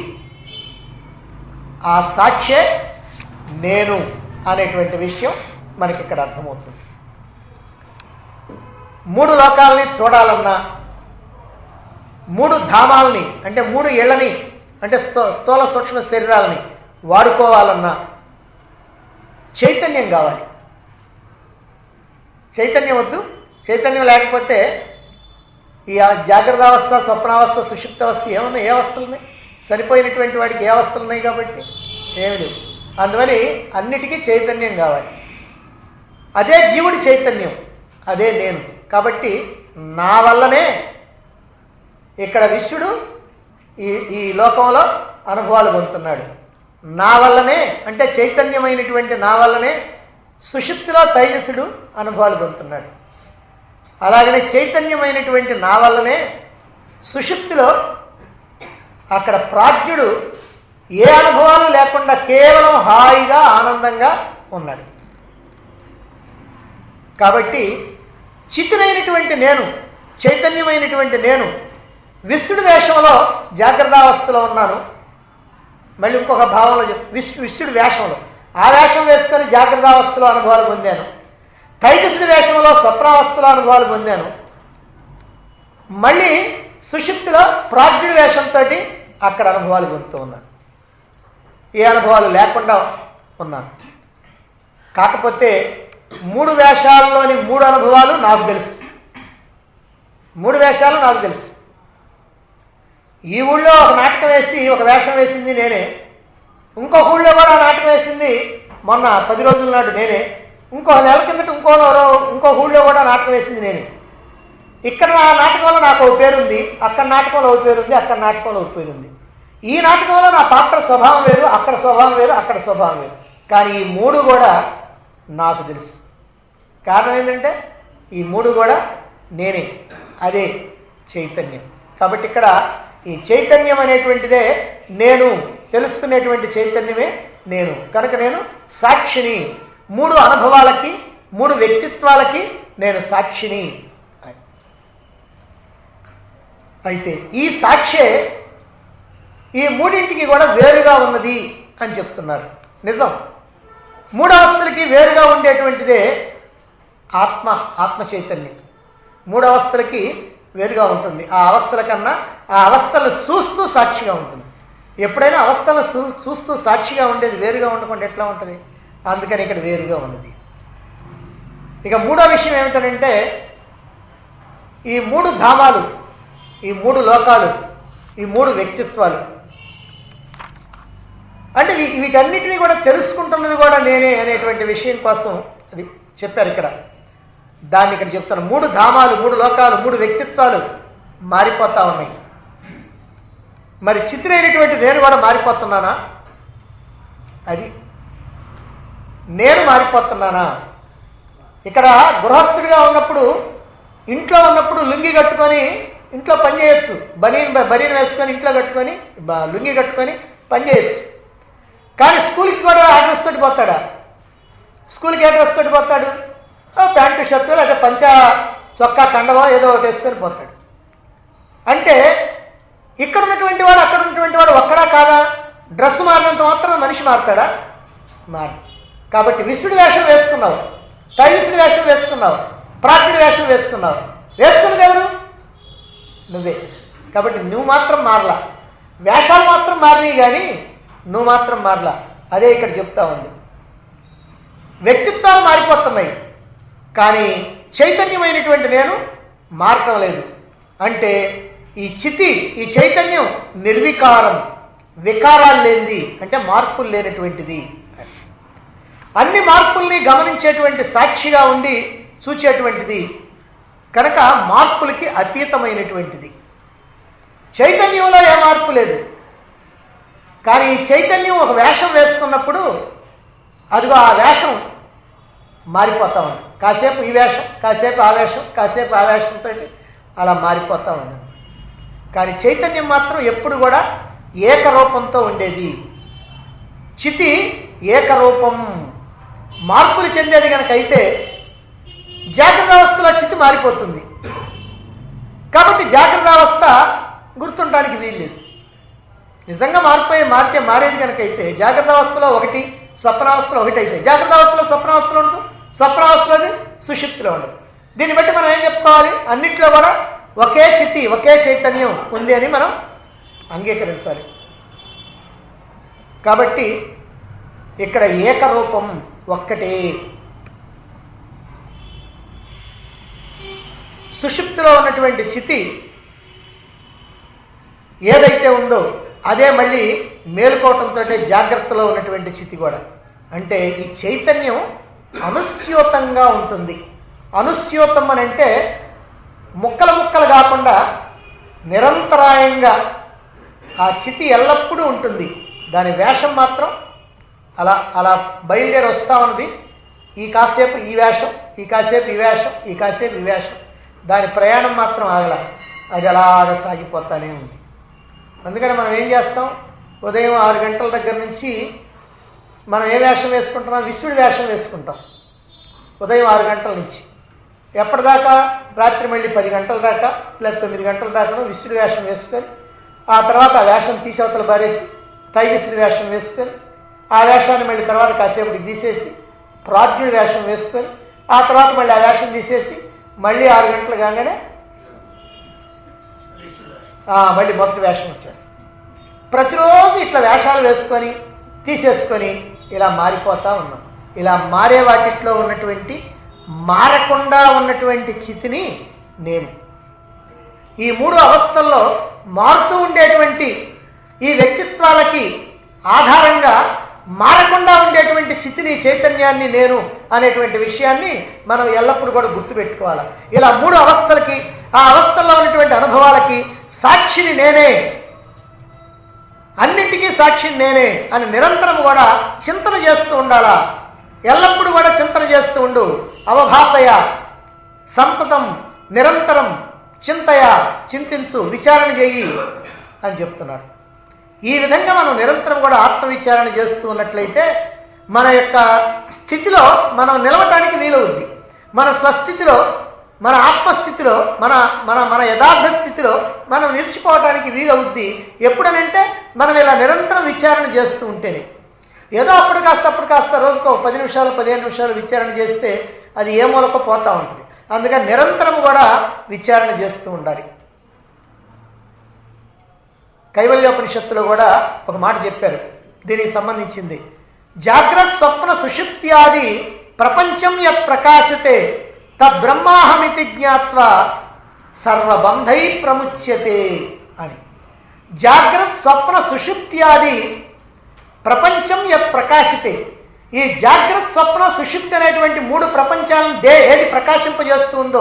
ఆ సాక్షే నేను అనేటువంటి విషయం మనకి ఇక్కడ అర్థమవుతుంది మూడు లోకాలని చూడాలన్నా మూడు ధామాలని అంటే మూడు ఇళ్ళని అంటే స్థూ స్థూల సూక్ష్మ శరీరాలని వాడుకోవాలన్నా చైతన్యం కావాలి చైతన్యం వద్దు చైతన్యం లేకపోతే ఈ జాగ్రత్త అవస్థ స్వప్నావస్థ సుషుప్త అవస్థ ఏమన్నా ఏ అవస్థలు ఉన్నాయి సరిపోయినటువంటి వాడికి ఏ అవస్థలు ఉన్నాయి కాబట్టి ఏమి లేవు అందువని అన్నిటికీ చైతన్యం కావాలి అదే జీవుడి చైతన్యం అదే నేను కాబట్టి నా వల్లనే ఇక్కడ విశ్వడు ఈ ఈ లోకంలో అనుభవాలు పొందుతున్నాడు నా వల్లనే అంటే చైతన్యమైనటువంటి నా వల్లనే సుషుప్తిలో తైజసుడు అనుభవాలు పొందుతున్నాడు అలాగనే చైతన్యమైనటువంటి నా వల్లనే సుషుప్తిలో అక్కడ ప్రాజ్ఞుడు ఏ అనుభవాలు లేకుండా కేవలం హాయిగా ఆనందంగా ఉన్నాడు కాబట్టి చిత్తునైనటువంటి నేను చైతన్యమైనటువంటి నేను విశ్వడి వేషంలో జాగ్రత్తావస్థలో ఉన్నాను మళ్ళీ ఇంకొక భావంలో చెప్ విశ్వ విశ్వడి వేషంలో ఆ వేషం వేసుకొని జాగ్రత్తావస్థలో అనుభవాలు పొందాను తైజసుడి వేషంలో స్వప్నావస్థలో అనుభవాలు పొందాను మళ్ళీ సుషుప్తిలో ప్రాజ్ఞుడి వేషంతో అక్కడ అనుభవాలు పొందుతూ ఉన్నాను ఏ అనుభవాలు లేకుండా ఉన్నాను కాకపోతే మూడు వేషాల్లోని మూడు అనుభవాలు నాకు తెలుసు మూడు వేషాలు నాకు తెలుసు ఈ ఊళ్ళో ఒక నాటకం వేసి ఒక వేషం వేసింది నేనే ఇంకొక ఊళ్ళో కూడా నాటకం వేసింది మొన్న పది రోజుల నాడు నేనే ఇంకో నెల కిందట ఇంకో ఇంకో ఊళ్ళో కూడా నాటకం వేసింది నేనే ఇక్కడ నా నాటకంలో నాకు ఒక పేరుంది అక్కడ నాటకంలో ఒక పేరుంది అక్కడ నాటకంలో ఒక పేరుంది ఈ నాటకంలో నా పాత్ర స్వభావం వేరు అక్కడ స్వభావం వేరు అక్కడ స్వభావం వేరు కానీ ఈ మూడు కూడా నాకు తెలుసు కారణం ఏంటంటే ఈ మూడు కూడా నేనే అదే చైతన్యం కాబట్టి ఇక్కడ ఈ చైతన్యం అనేటువంటిదే నేను తెలుసుకునేటువంటి చైతన్యమే నేను కనుక నేను సాక్షిని మూడు అనుభవాలకి మూడు వ్యక్తిత్వాలకి నేను సాక్షిని అయితే ఈ సాక్షే ఈ మూడింటికి కూడా వేరుగా ఉన్నది అని చెప్తున్నారు నిజం మూడు అవస్థలకి వేరుగా ఉండేటువంటిదే ఆత్మ ఆత్మ చైతన్యం మూడు అవస్థలకి వేరుగా ఉంటుంది ఆ అవస్థల కన్నా ఆ అవస్థలు చూస్తూ సాక్షిగా ఉంటుంది ఎప్పుడైనా అవస్థలను చూ చూస్తూ సాక్షిగా ఉండేది వేరుగా ఉండకుండా ఎట్లా ఉంటుంది అందుకని ఇక్కడ వేరుగా ఉన్నది ఇక మూడో విషయం ఏమిటనంటే ఈ మూడు ధామాలు ఈ మూడు లోకాలు ఈ మూడు వ్యక్తిత్వాలు అంటే వీ- వీటన్నిటినీ కూడా తెలుసుకుంటున్నది కూడా నేనే అనేటువంటి విషయం కోసం అది చెప్పారు ఇక్కడ దాన్ని ఇక్కడ చెప్తాను మూడు ధామాలు మూడు లోకాలు మూడు వ్యక్తిత్వాలు మారిపోతా ఉన్నాయి మరి చిత్రైనటువంటి నేను కూడా మారిపోతున్నానా అది నేను మారిపోతున్నానా ఇక్కడ గృహస్థుడిగా ఉన్నప్పుడు ఇంట్లో ఉన్నప్పుడు లుంగి కట్టుకొని ఇంట్లో పని చేయొచ్చు బనీన్ బనీన్ వేసుకొని ఇంట్లో కట్టుకొని బ- లుంగి కట్టుకొని పని చేయొచ్చు కానీ స్కూల్కి కూడా ఆ డ్రెస్ తోటి పోతాడా స్కూల్కి ఏ డ్రెస్ తోటి పోతాడు ఆ ప్యాంటు షర్టు లేదా పంచా చొక్కా కండవో ఏదో ఒకటి వేసుకొని పోతాడు అంటే ఇక్కడ ఉన్నటువంటి వాడు అక్కడ ఉన్నటువంటి వాడు ఒక్కడా కాదా డ్రెస్ మారినంత మాత్రం మనిషి మారుతాడా మారు కాబట్టి విష్ణుడి వేషం వేసుకున్నావు టైల్స్ని వేషం వేసుకున్నావు ప్రాకుడి వేషం వేసుకున్నావు వేసుకున్నది ఎవరు నువ్వే కాబట్టి నువ్వు మాత్రం మారలా వేషాలు మాత్రం మారినాయి కానీ నువ్వు మాత్రం మారలా అదే ఇక్కడ చెప్తా ఉంది వ్యక్తిత్వాలు మారిపోతున్నాయి కానీ చైతన్యమైనటువంటి నేను మారటం లేదు అంటే ఈ చితి ఈ చైతన్యం నిర్వికారం వికారాలు లేనిది అంటే మార్పులు లేనటువంటిది అన్ని మార్పుల్ని గమనించేటువంటి సాక్షిగా ఉండి చూచేటువంటిది కనుక మార్పులకి అతీతమైనటువంటిది చైతన్యంలో ఏ మార్పు లేదు కానీ ఈ చైతన్యం ఒక వేషం వేసుకున్నప్పుడు అదిగో ఆ వేషం మారిపోతా ఉంది కాసేపు ఈ వేషం కాసేపు ఆ వేషం కాసేపు ఆ వేషంతో అలా మారిపోతా ఉంది కానీ చైతన్యం మాత్రం ఎప్పుడు కూడా ఏకరూపంతో ఉండేది చితి ఏకరూపం మార్పులు చెందేది కనుక అయితే జాగ్రత్త అవస్థలో చితి మారిపోతుంది కాబట్టి జాగ్రత్త అవస్థ గుర్తుండడానికి వీల్లేదు నిజంగా మారిపోయే మార్చే మారేది కనుక అయితే జాగ్రత్త అవస్థలో ఒకటి స్వప్నావస్థలో ఒకటి అయితే జాగ్రత్త అవస్థలో స్వప్నావస్థలో ఉండదు స్వప్నావస్థలోది సుషిప్తిలో ఉండదు దీన్ని బట్టి మనం ఏం చెప్పుకోవాలి అన్నిట్లో కూడా ఒకే చిత్తి ఒకే చైతన్యం ఉంది అని మనం అంగీకరించాలి కాబట్టి ఇక్కడ ఏకరూపం ఒక్కటే సుషుప్తిలో ఉన్నటువంటి చితి ఏదైతే ఉందో అదే మళ్ళీ మేలుకోవటంతో జాగ్రత్తలో ఉన్నటువంటి చితి కూడా అంటే ఈ చైతన్యం అనుస్యూతంగా ఉంటుంది అనుస్యూతం అని అంటే ముక్కలు ముక్కలు కాకుండా నిరంతరాయంగా ఆ చితి ఎల్లప్పుడూ ఉంటుంది దాని వేషం మాత్రం అలా అలా బయలుదేరి వస్తా ఉన్నది ఈ కాసేపు ఈ వేషం ఈ కాసేపు ఈ వేషం ఈ కాసేపు ఈ వేషం దాని ప్రయాణం మాత్రం ఆగల అది అలాగ సాగిపోతానే ఉంది అందుకని మనం ఏం చేస్తాం ఉదయం ఆరు గంటల దగ్గర నుంచి మనం ఏ వేషం వేసుకుంటున్నాం విష్ణుడి వేషం వేసుకుంటాం ఉదయం ఆరు గంటల నుంచి ఎప్పటిదాకా రాత్రి మళ్ళీ పది గంటల దాకా లేదా తొమ్మిది గంటల దాకా విష్ణుడి వేషం వేసుకొని ఆ తర్వాత ఆ వేషం తీసేవతలు బారేసి తైజస్సుడి వేషం వేసుకొని ఆ వేషాన్ని మళ్ళీ తర్వాత కాసేపటికి తీసేసి ప్రాజ్ఞుడి వేషం వేసుకొని ఆ తర్వాత మళ్ళీ ఆ వేషం తీసేసి మళ్ళీ ఆరు గంటలు కాగానే ఆ, మళ్ళీ మొదటి వేషం వచ్చేస్తుంది ప్రతిరోజు ఇట్లా వేషాలు వేసుకొని తీసేసుకొని ఇలా మారిపోతా ఉన్నాం ఇలా మారే వాటిట్లో ఉన్నటువంటి మారకుండా ఉన్నటువంటి చితిని నేను ఈ మూడు అవస్థల్లో మారుతూ ఉండేటువంటి ఈ వ్యక్తిత్వాలకి ఆధారంగా మారకుండా ఉండేటువంటి చితిని చైతన్యాన్ని నేను అనేటువంటి విషయాన్ని మనం ఎల్లప్పుడూ కూడా గుర్తుపెట్టుకోవాలి ఇలా మూడు అవస్థలకి ఆ అవస్థల్లో ఉన్నటువంటి అనుభవాలకి సాక్షిని నేనే అన్నింటికీ సాక్షిని నేనే అని నిరంతరం కూడా చింతన చేస్తూ ఉండాలా ఎల్లప్పుడూ కూడా చింతన చేస్తూ ఉండు అవభాసయ సంతతం నిరంతరం చింతయ చింతించు విచారణ చేయి అని చెప్తున్నారు ఈ విధంగా మనం నిరంతరం కూడా ఆత్మవిచారణ చేస్తూ ఉన్నట్లయితే మన యొక్క స్థితిలో మనం నిలవటానికి వీలవుద్ది మన స్వస్థితిలో మన ఆత్మస్థితిలో మన మన మన యథార్థ స్థితిలో మనం నిలిచిపోవటానికి వీలవుద్ది ఎప్పుడనంటే మనం ఇలా నిరంతరం విచారణ చేస్తూ ఉంటేనే ఏదో అప్పుడు కాస్త అప్పుడు కాస్త రోజుకో పది నిమిషాలు పదిహేను నిమిషాలు విచారణ చేస్తే అది ఏ మూలకో పోతూ ఉంటుంది అందుకని నిరంతరం కూడా విచారణ చేస్తూ ఉండాలి కైవల్యోపనిషత్తులో కూడా ఒక మాట చెప్పారు దీనికి సంబంధించింది జాగ్రత్త స్వప్న సుషుప్త్యాది ప్రపంచం యత్ ప్రకాశతే తద్బ్రహ్మాహమితి జ్ఞాత్వా సర్వబంధై ప్రముచ్యతే అని జాగ్రత్త స్వప్న సుషుప్త్యాది ప్రపంచం యత్ ప్రకాశితే ఈ జాగ్రత్త స్వప్న సుషుప్తి అనేటువంటి మూడు ప్రపంచాలను దే ఏది ప్రకాశింపజేస్తూ ఉందో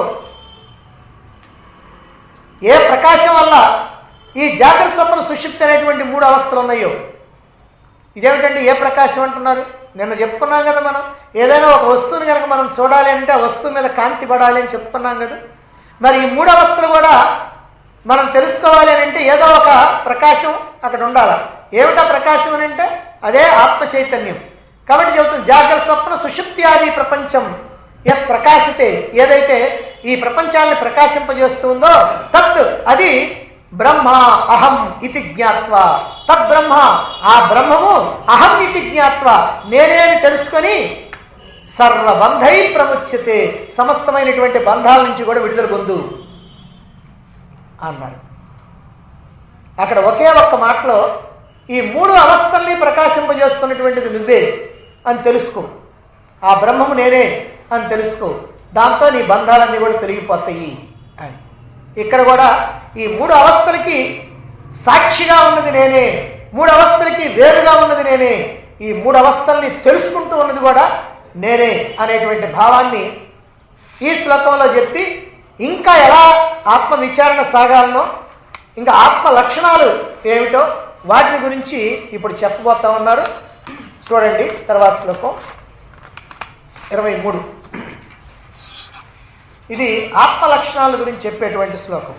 ఏ ప్రకాశం వల్ల ఈ జాగ్రత్త స్వప్న సుషుప్తి అనేటువంటి మూడు అవస్థలు ఉన్నాయో ఇదేమిటండి ఏ ప్రకాశం అంటున్నారు నిన్న చెప్పుకున్నాం కదా మనం ఏదైనా ఒక వస్తువుని కనుక మనం చూడాలి అంటే ఆ వస్తువు మీద కాంతి పడాలి అని చెప్పుకున్నాం కదా మరి ఈ మూడు అవస్థలు కూడా మనం తెలుసుకోవాలి అని అంటే ఏదో ఒక ప్రకాశం అక్కడ ఉండాలి ఏమిటా ప్రకాశం అని అంటే అదే ఆత్మ చైతన్యం కాబట్టి చెబుతుంది జాగ్రత్త స్వప్న సుషుప్తి ఆది ప్రపంచం యత్ ప్రకాశితే ఏదైతే ఈ ప్రపంచాన్ని ప్రకాశింపజేస్తూ ఉందో తత్ అది బ్రహ్మ అహం ఇది జ్ఞాత్వ తద్బ్రహ్మ ఆ బ్రహ్మము అహం ఇది జ్ఞాత్వ నేనేని తెలుసుకొని సర్వబంధై ప్రముచ్యతే సమస్తమైనటువంటి బంధాల నుంచి కూడా విడుదల పొందు అన్నారు అక్కడ ఒకే ఒక్క మాటలో ఈ మూడు అవస్థల్ని ప్రకాశింపజేస్తున్నటువంటిది నువ్వే అని తెలుసుకో ఆ బ్రహ్మము నేనే అని తెలుసుకో దాంతో నీ బంధాలన్నీ కూడా తొలగిపోతాయి అని ఇక్కడ కూడా ఈ మూడు అవస్థలకి సాక్షిగా ఉన్నది నేనే మూడు అవస్థలకి వేరుగా ఉన్నది నేనే ఈ మూడు అవస్థల్ని తెలుసుకుంటూ ఉన్నది కూడా నేనే అనేటువంటి భావాన్ని ఈ శ్లోకంలో చెప్పి ఇంకా ఎలా ఆత్మ విచారణ సాగాలనో ఇంకా ఆత్మ లక్షణాలు ఏమిటో వాటిని గురించి ఇప్పుడు చెప్పబోతా ఉన్నారు చూడండి తర్వాత శ్లోకం ఇరవై మూడు ఇది ఆత్మ లక్షణాల గురించి చెప్పేటువంటి శ్లోకం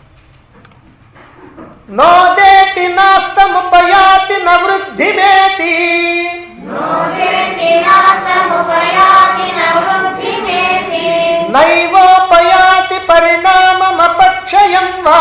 నోదేతి నాస్తముపయాతి నవృద్ధిమేతి నోవేతి నాస్తముపయాతి నవృద్ధిమేతి నైవోపయాతి పరిణామమపక్షయం వా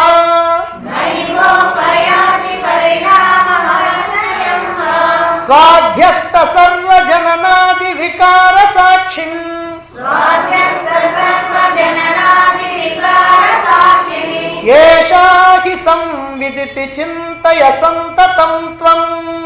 నైవోపయాతి పరిణామమరణయం వా స్వాధ్యస్థ సర్వజననాది వికార సాక్షిం స్వాధ్యస్థ సర్వజననాది వికార సాక్షిణి ఏషా హి సంవిదితి చింతయ సంతతం త్వం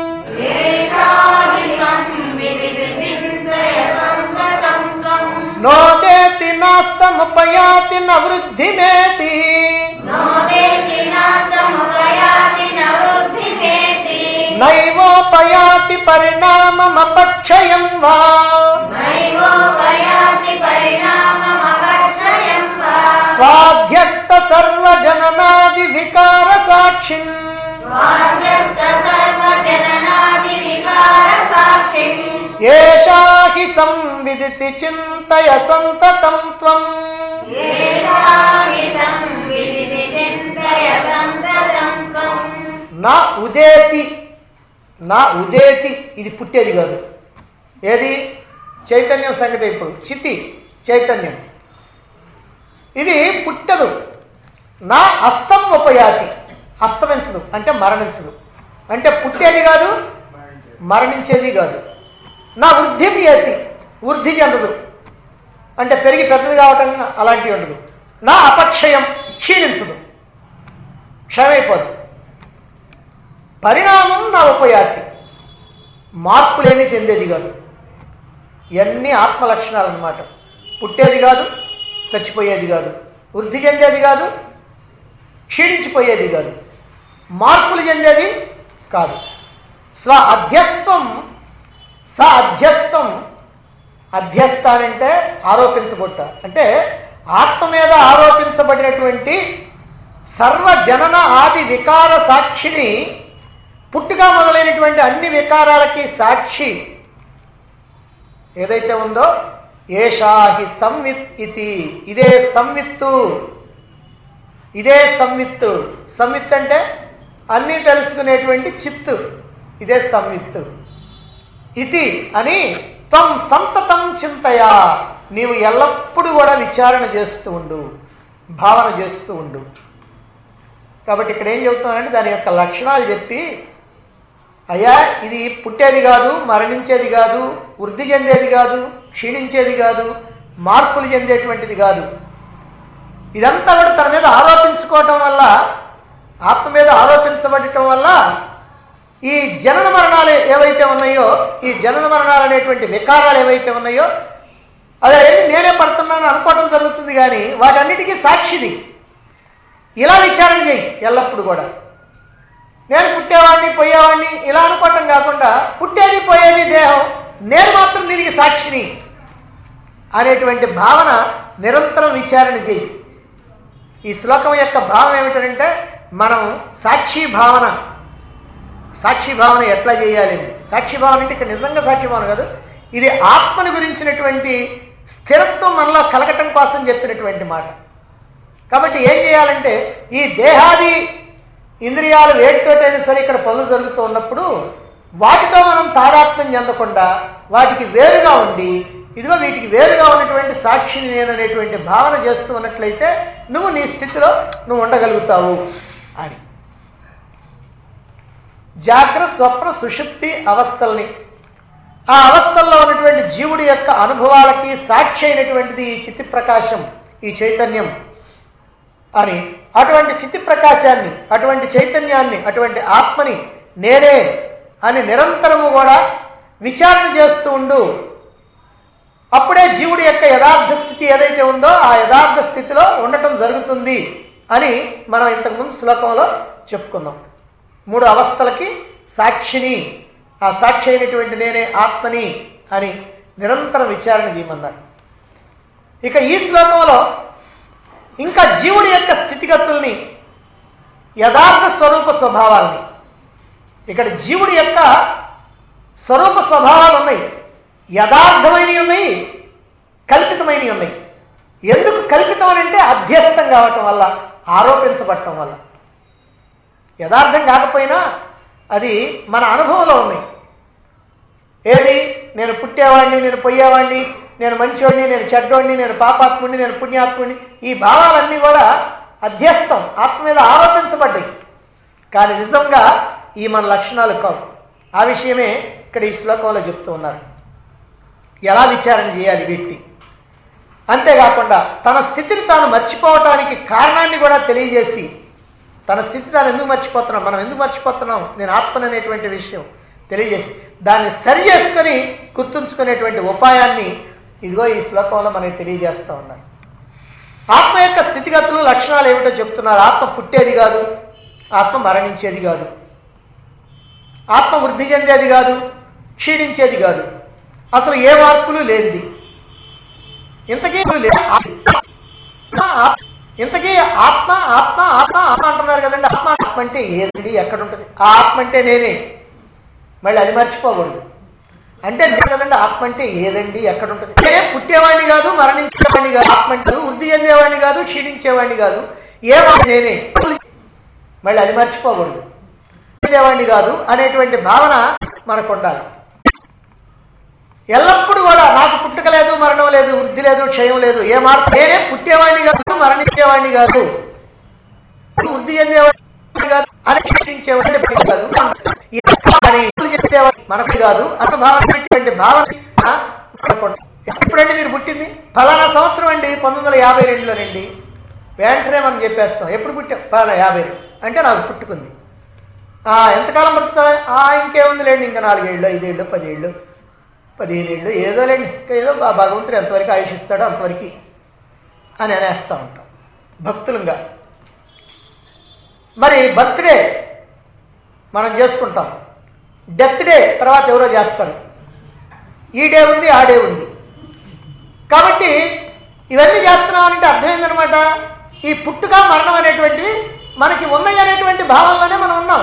ఏషాహి సంవిదితి చింతయ సంతతం త్వం నోదేతి నాస్తముపయాతి నవృద్ధిమేతి నోదేతి నాస్తముపయాతి నవృద్ధిమేతి నైవోపయాతి పరిణామమపక్షయం వా నైవోపయాతి పరిణామమపక్షయం వా స్వాధ్యస్థ సర్వజననాది వికార సాక్షిం స్వాధ్యస్థ సర్వజననాది వికార సాక్షిణి ఏషా హి సంవిదితి చింతయ సంతతం త్వం ఏషాహి సంవిదితి చింతయ సంతతం త్వం నా ఉదేతి నా ఉదేతి ఇది పుట్టేది కాదు ఏది చైతన్యం సంగతి ఇప్పుడు చితి చైతన్యం ఇది పుట్టదు నా అస్తం ఉపయాతి అస్తమించదు అంటే మరణించదు అంటే పుట్టేది కాదు మరణించేది కాదు నా వృద్ధి ఏతి వృద్ధి చెందదు అంటే పెరిగి పెద్దది కావటం అలాంటివి ఉండదు నా అపక్షయం క్షీణించదు క్షయమైపోదు పరిణామం నా ఉపయాతి మార్పులేమీ చెందేది కాదు ఇవన్నీ ఆత్మ లక్షణాలు అన్నమాట పుట్టేది కాదు చచ్చిపోయేది కాదు వృద్ధి చెందేది కాదు క్షీణించిపోయేది కాదు మార్పులు చెందేది కాదు స్వ అధ్యస్థం స అధ్యస్థం అధ్యస్థ అంటే ఆరోపించబొట్ట అంటే ఆత్మ మీద ఆరోపించబడినటువంటి సర్వజనన ఆది వికార సాక్షిని పుట్టుక మొదలైనటువంటి అన్ని వికారాలకి సాక్షి ఏదైతే ఉందో ఏషాహి సంవిత్ ఇది ఇదే సంవిత్తు ఇదే సంవిత్తు సంవిత్ అంటే అన్నీ తెలుసుకునేటువంటి చిత్తు ఇదే సంవిత్తు ఇది అని త్వం సంతతం చింతయా నీవు ఎల్లప్పుడూ కూడా విచారణ చేస్తూ ఉండు భావన చేస్తూ ఉండు కాబట్టి ఇక్కడ ఏం చెబుతున్నానంటే దాని యొక్క లక్షణాలు చెప్పి అయ్యా ఇది పుట్టేది కాదు మరణించేది కాదు వృద్ధి చెందేది కాదు క్షీణించేది కాదు మార్పులు చెందేటువంటిది కాదు ఇదంతా కూడా తన మీద ఆరోపించుకోవటం వల్ల ఆత్మ మీద ఆరోపించబడటం వల్ల ఈ జనన మరణాలు ఏవైతే ఉన్నాయో ఈ జనన మరణాలు అనేటువంటి వికారాలు ఏవైతే ఉన్నాయో అదే నేనే పడుతున్నాను అనుకోవటం జరుగుతుంది కానీ వాటన్నిటికీ సాక్షిది ఇలా విచారణ చేయి ఎల్లప్పుడు కూడా నేను పుట్టేవాడిని పోయేవాడిని ఇలా అనుకోవటం కాకుండా పుట్టేది పోయేది దేహం నేను మాత్రం దీనికి సాక్షిని అనేటువంటి భావన నిరంతరం విచారణ చేయి ఈ శ్లోకం యొక్క భావం ఏమిటంటే మనం సాక్షి భావన సాక్షి భావన ఎట్లా చేయాలి అని సాక్షి భావన అంటే ఇక్కడ నిజంగా సాక్షి భావన కాదు ఇది ఆత్మను గురించినటువంటి స్థిరత్వం మనలో కలగటం కోసం చెప్పినటువంటి మాట కాబట్టి ఏం చేయాలంటే ఈ దేహాది ఇంద్రియాలు వేటితోటైనా సరే ఇక్కడ పనులు జరుగుతూ ఉన్నప్పుడు వాటితో మనం తాదాత్మ్యం చెందకుండా వాటికి వేరుగా ఉండి ఇదిగో వీటికి వేరుగా ఉన్నటువంటి సాక్షిని నేను అనేటువంటి భావన చేస్తూ ఉన్నట్లయితే నువ్వు నీ స్థితిలో నువ్వు ఉండగలుగుతావు అని జాగ్రత్త స్వప్న సుషుప్తి అవస్థల్ని ఆ అవస్థల్లో ఉన్నటువంటి జీవుడి యొక్క అనుభవాలకి సాక్షి అయినటువంటిది ఈ చిత్తి ప్రకాశం ఈ చైతన్యం అని అటువంటి చిత్తి ప్రకాశాన్ని అటువంటి చైతన్యాన్ని అటువంటి ఆత్మని నేనే అని నిరంతరము కూడా విచారణ చేస్తూ ఉండు అప్పుడే జీవుడి యొక్క యథార్థ స్థితి ఏదైతే ఉందో ఆ యథార్థ స్థితిలో ఉండటం జరుగుతుంది అని మనం ఇంతకుముందు శ్లోకంలో చెప్పుకున్నాం మూడు అవస్థలకి సాక్షిని ఆ సాక్షి అయినటువంటి నేనే ఆత్మని అని నిరంతరం విచారణ చేయమన్నారు ఇక ఈ శ్లోకంలో ఇంకా జీవుడి యొక్క స్థితిగతుల్ని యథార్థ స్వరూప స్వభావాల్ని ఇక్కడ జీవుడి యొక్క స్వరూప స్వభావాలు ఉన్నాయి యథార్థమైనవి ఉన్నాయి కల్పితమైనవి ఉన్నాయి ఎందుకు కల్పితం అని అంటే అధ్యస్థం కావటం వల్ల ఆరోపించబడటం వల్ల యథార్థం కాకపోయినా అది మన అనుభవంలో ఉన్నాయి ఏది నేను పుట్టేవాడిని నేను పోయేవాడిని నేను మంచివాడిని నేను చెడ్డోడిని నేను పాపాత్ముడిని నేను పుణ్యాత్ముడిని ఈ భావాలన్నీ కూడా అధ్యస్థం ఆత్మ మీద ఆరోపించబడ్డాయి కానీ నిజంగా ఈ మన లక్షణాలు కావు ఆ విషయమే ఇక్కడ ఈ శ్లోకంలో చెప్తూ ఉన్నారు ఎలా విచారణ చేయాలి వీటిని అంతేకాకుండా తన స్థితిని తాను మర్చిపోవటానికి కారణాన్ని కూడా తెలియజేసి తన స్థితి తాను ఎందుకు మర్చిపోతున్నాం మనం ఎందుకు మర్చిపోతున్నాం నేను ఆత్మను అనేటువంటి విషయం తెలియజేసి దాన్ని సరి చేసుకొని గుర్తుంచుకునేటువంటి ఉపాయాన్ని ఇదిగో ఈ శ్లోకంలో మనకి తెలియజేస్తూ ఉన్నారు ఆత్మ యొక్క స్థితిగతులు లక్షణాలు ఏమిటో చెప్తున్నారు ఆత్మ పుట్టేది కాదు ఆత్మ మరణించేది కాదు ఆత్మ వృద్ధి చెందేది కాదు క్షీణించేది కాదు అసలు ఏ మార్పులు లేనిది ఇంతకీ లేదు ఇంతకీ ఆత్మ ఆత్మ ఆత్మ ఆత్మ అంటున్నారు కదండి ఆత్మ ఆత్మ అంటే ఏదండి ఎక్కడ ఉంటుంది ఆ ఆత్మ అంటే నేనే మళ్ళీ అది మర్చిపోకూడదు అంటే నేను కదండి ఆత్మ అంటే ఏదండి ఎక్కడ ఉంటుంది నేనే పుట్టేవాడిని కాదు మరణించేవాడిని కాదు ఆత్మ అంటే వృద్ధి చెందేవాడిని కాదు క్షీణించేవాడిని కాదు ఏ మాట నేనే మళ్ళీ అది మర్చిపోకూడదు చెందేవాడిని కాదు అనేటువంటి భావన మనకు ఉండాలి ఎల్లప్పుడూ కూడా నాకు పుట్టుక లేదు మరణం లేదు వృద్ధి లేదు క్షయం లేదు ఏ మార్పు నేనే పుట్టేవాడిని కాదు మరణించేవాడిని కాదు వృద్ధి చెందేవాడిని కాదు అనుష్ఠించేవాడిని కాదు ఈ అని చెప్పేవాడు మనకు కాదు అంత భావన భావన మనకు ఉండాలి. ఎప్పుడండి మీరు పుట్టింది ఫలానా సంవత్సరం అండి పంతొమ్మిది వందల యాభై రెండులోనండి వెంటనే మనం చెప్పేస్తాం ఎప్పుడు పుట్టాం ఫలానా యాభై రెండు అంటే నాకు పుట్టుకుంది ఆ, ఎంతకాలం బ్రతుకుతావా ఆ, ఇంకేముంది లేండి ఇంకా నాలుగేళ్ళు ఐదేళ్ళు పదేళ్ళు పదిహేను ఏళ్ళు ఏదో లేండి ఇంకా ఏదో ఆ భగవంతుడు ఎంతవరకు ఆయుష్ ఇస్తాడో అంతవరకు అని అనేస్తూ ఉంటాం భక్తులుగా మరి బర్త్డే మనం చేసుకుంటాం డెత్ డే తర్వాత ఎవరో చేస్తారు ఈ డే ఉంది ఆ డే ఉంది కాబట్టి ఇవన్నీ చేస్తున్నామంటే అర్థం ఏంటనమాట ఈ పుట్టుక మరణం అనేటువంటివి మనకి ఉన్నాయి అనేటువంటి భావంలోనే మనం ఉన్నాం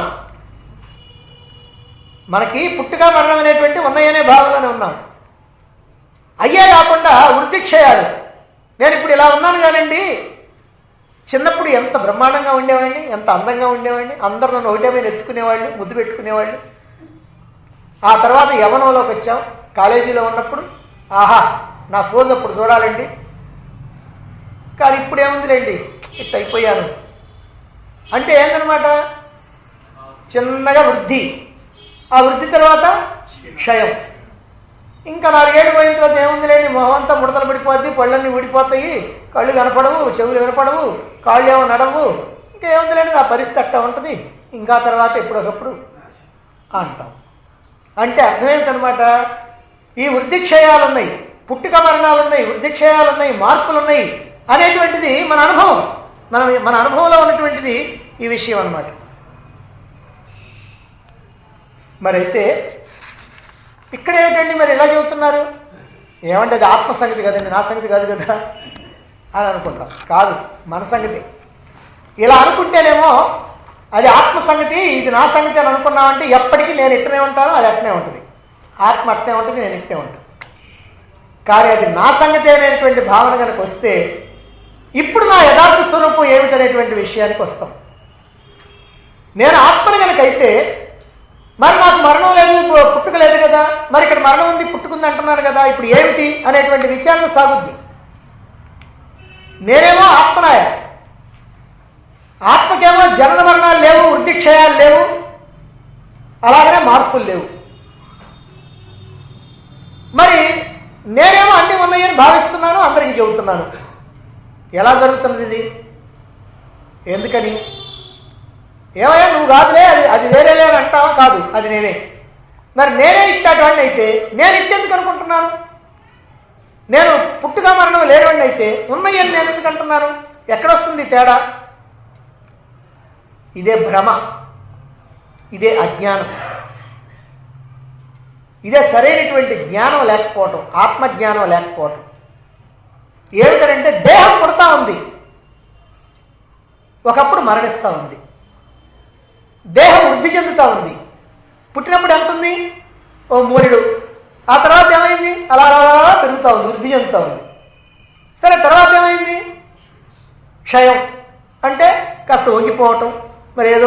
మనకి పుట్టుక మరణం అనేటువంటి ఉన్నాయనే భావంలోనే ఉన్నాం అయ్యే కాకుండా వృద్ధి క్షయాలు నేను ఇప్పుడు ఇలా ఉన్నాను కానండి చిన్నప్పుడు ఎంత బ్రహ్మాండంగా ఉండేవాడిని ఎంత అందంగా ఉండేవాడిని అందరు నన్ను ఒకటే మీద ఎత్తుకునేవాళ్ళు ముద్దు పెట్టుకునేవాళ్ళు ఆ తర్వాత యవనంలోకి వచ్చాం కాలేజీలో ఉన్నప్పుడు ఆహా నా ఫోజ్ అప్పుడు చూడాలండి కానీ ఇప్పుడు ఏముందిలేండి ఇట్లా అయిపోయాను అంటే ఏంటనమాట చిన్నగా వృద్ధి ఆ వృద్ధి తర్వాత క్షయం ఇంకా నాలుగేళ్ళు పోయిన తర్వాత ఏముంది లేని మొహం అంతా ముడతలు పడిపోద్ది పళ్ళన్నీ ఊడిపోతాయి కళ్ళు కనపడవు చెవులు వినపడవు కాళ్ళు ఏమో నడవు ఇంకా ఏముంది లేని నా పరిస్థితి అట్టా ఉంటుంది ఇంకా తర్వాత ఎప్పుడొకప్పుడు అంటాం అంటే అర్థం ఏమిటనమాట ఈ వృద్ధిక్షయాలు ఉన్నాయి పుట్టుక మరణాలు ఉన్నాయి వృద్ధిక్షయాలు ఉన్నాయి మార్పులు ఉన్నాయి అనేటువంటిది మన అనుభవం మన మన అనుభవంలో ఉన్నటువంటిది ఈ విషయం అన్నమాట మరైతే ఇక్కడ ఏమిటండి మరి ఎలా చెబుతున్నారు ఏమంటే అది ఆత్మ సంగతి కదండి నా సంగతి కాదు కదా అని అనుకుంటాం కాదు మన సంగతి ఇలా అనుకుంటేనేమో అది ఆత్మ సంగతి ఇది నా సంగతి అని అనుకున్నామంటే ఎప్పటికీ నేను ఇట్టనే ఉంటాను అది అట్టనే ఉంటుంది ఆత్మ అట్టనే ఉంటుంది నేను ఇట్టనే ఉంటాను కానీ అది నా సంగతి అనేటువంటి భావన కనుక వస్తే ఇప్పుడు నా యథార్థ స్వరూపం ఏమిటనేటువంటి విషయానికి వస్తాం నేను ఆత్మను కనుకైతే మరి నాకు మరణం లేదు పు- పుట్టుక లేదు కదా మరి ఇక్కడ మరణం ఉంది పుట్టుకుంది అంటున్నారు కదా ఇప్పుడు ఏమిటి అనేటువంటి విచారణ సాగుద్ది నేనేమో ఆత్మనాయ ఆత్మకేమో జనన మరణాలు లేవు వృద్ధిక్షయాలు లేవు అలాగనే మార్పులు లేవు మరి నేనేమో అన్ని ఉన్నాయని భావిస్తున్నాను అందరికీ చెబుతున్నాను ఎలా జరుగుతున్నది ఇది ఎందుకని ఏమయ్యా నువ్వు కాదులే అది అది వేరేలే అని అంటావా కాదు అది నేనే మరి నేనే ఇచ్చేటువంటి అయితే నేను ఇట్టేందుకు అనుకుంటున్నాను నేను పుట్టుగా మరణం లేనివాడిని అయితే ఉన్నాయని నేను ఎందుకు అంటున్నాను ఎక్కడొస్తుంది తేడా ఇదే భ్రమ ఇదే అజ్ఞానం ఇదే సరైనటువంటి జ్ఞానం లేకపోవటం ఆత్మజ్ఞానం లేకపోవటం ఏమిటంటే దేహం పుడతా ఉంది ఒకప్పుడు మరణిస్తూ ఉంది దేహం వృద్ధి చెందుతూ ఉంది పుట్టినప్పుడు ఎంత ఉంది ఓ మూలుడు ఆ తర్వాత ఏమైంది అలా అలా అలా పెరుగుతూ ఉంది వృద్ధి చెందుతూ ఉంది సరే తర్వాత ఏమైంది క్షయం అంటే కాస్త వంగిపోవటం మరి ఏదో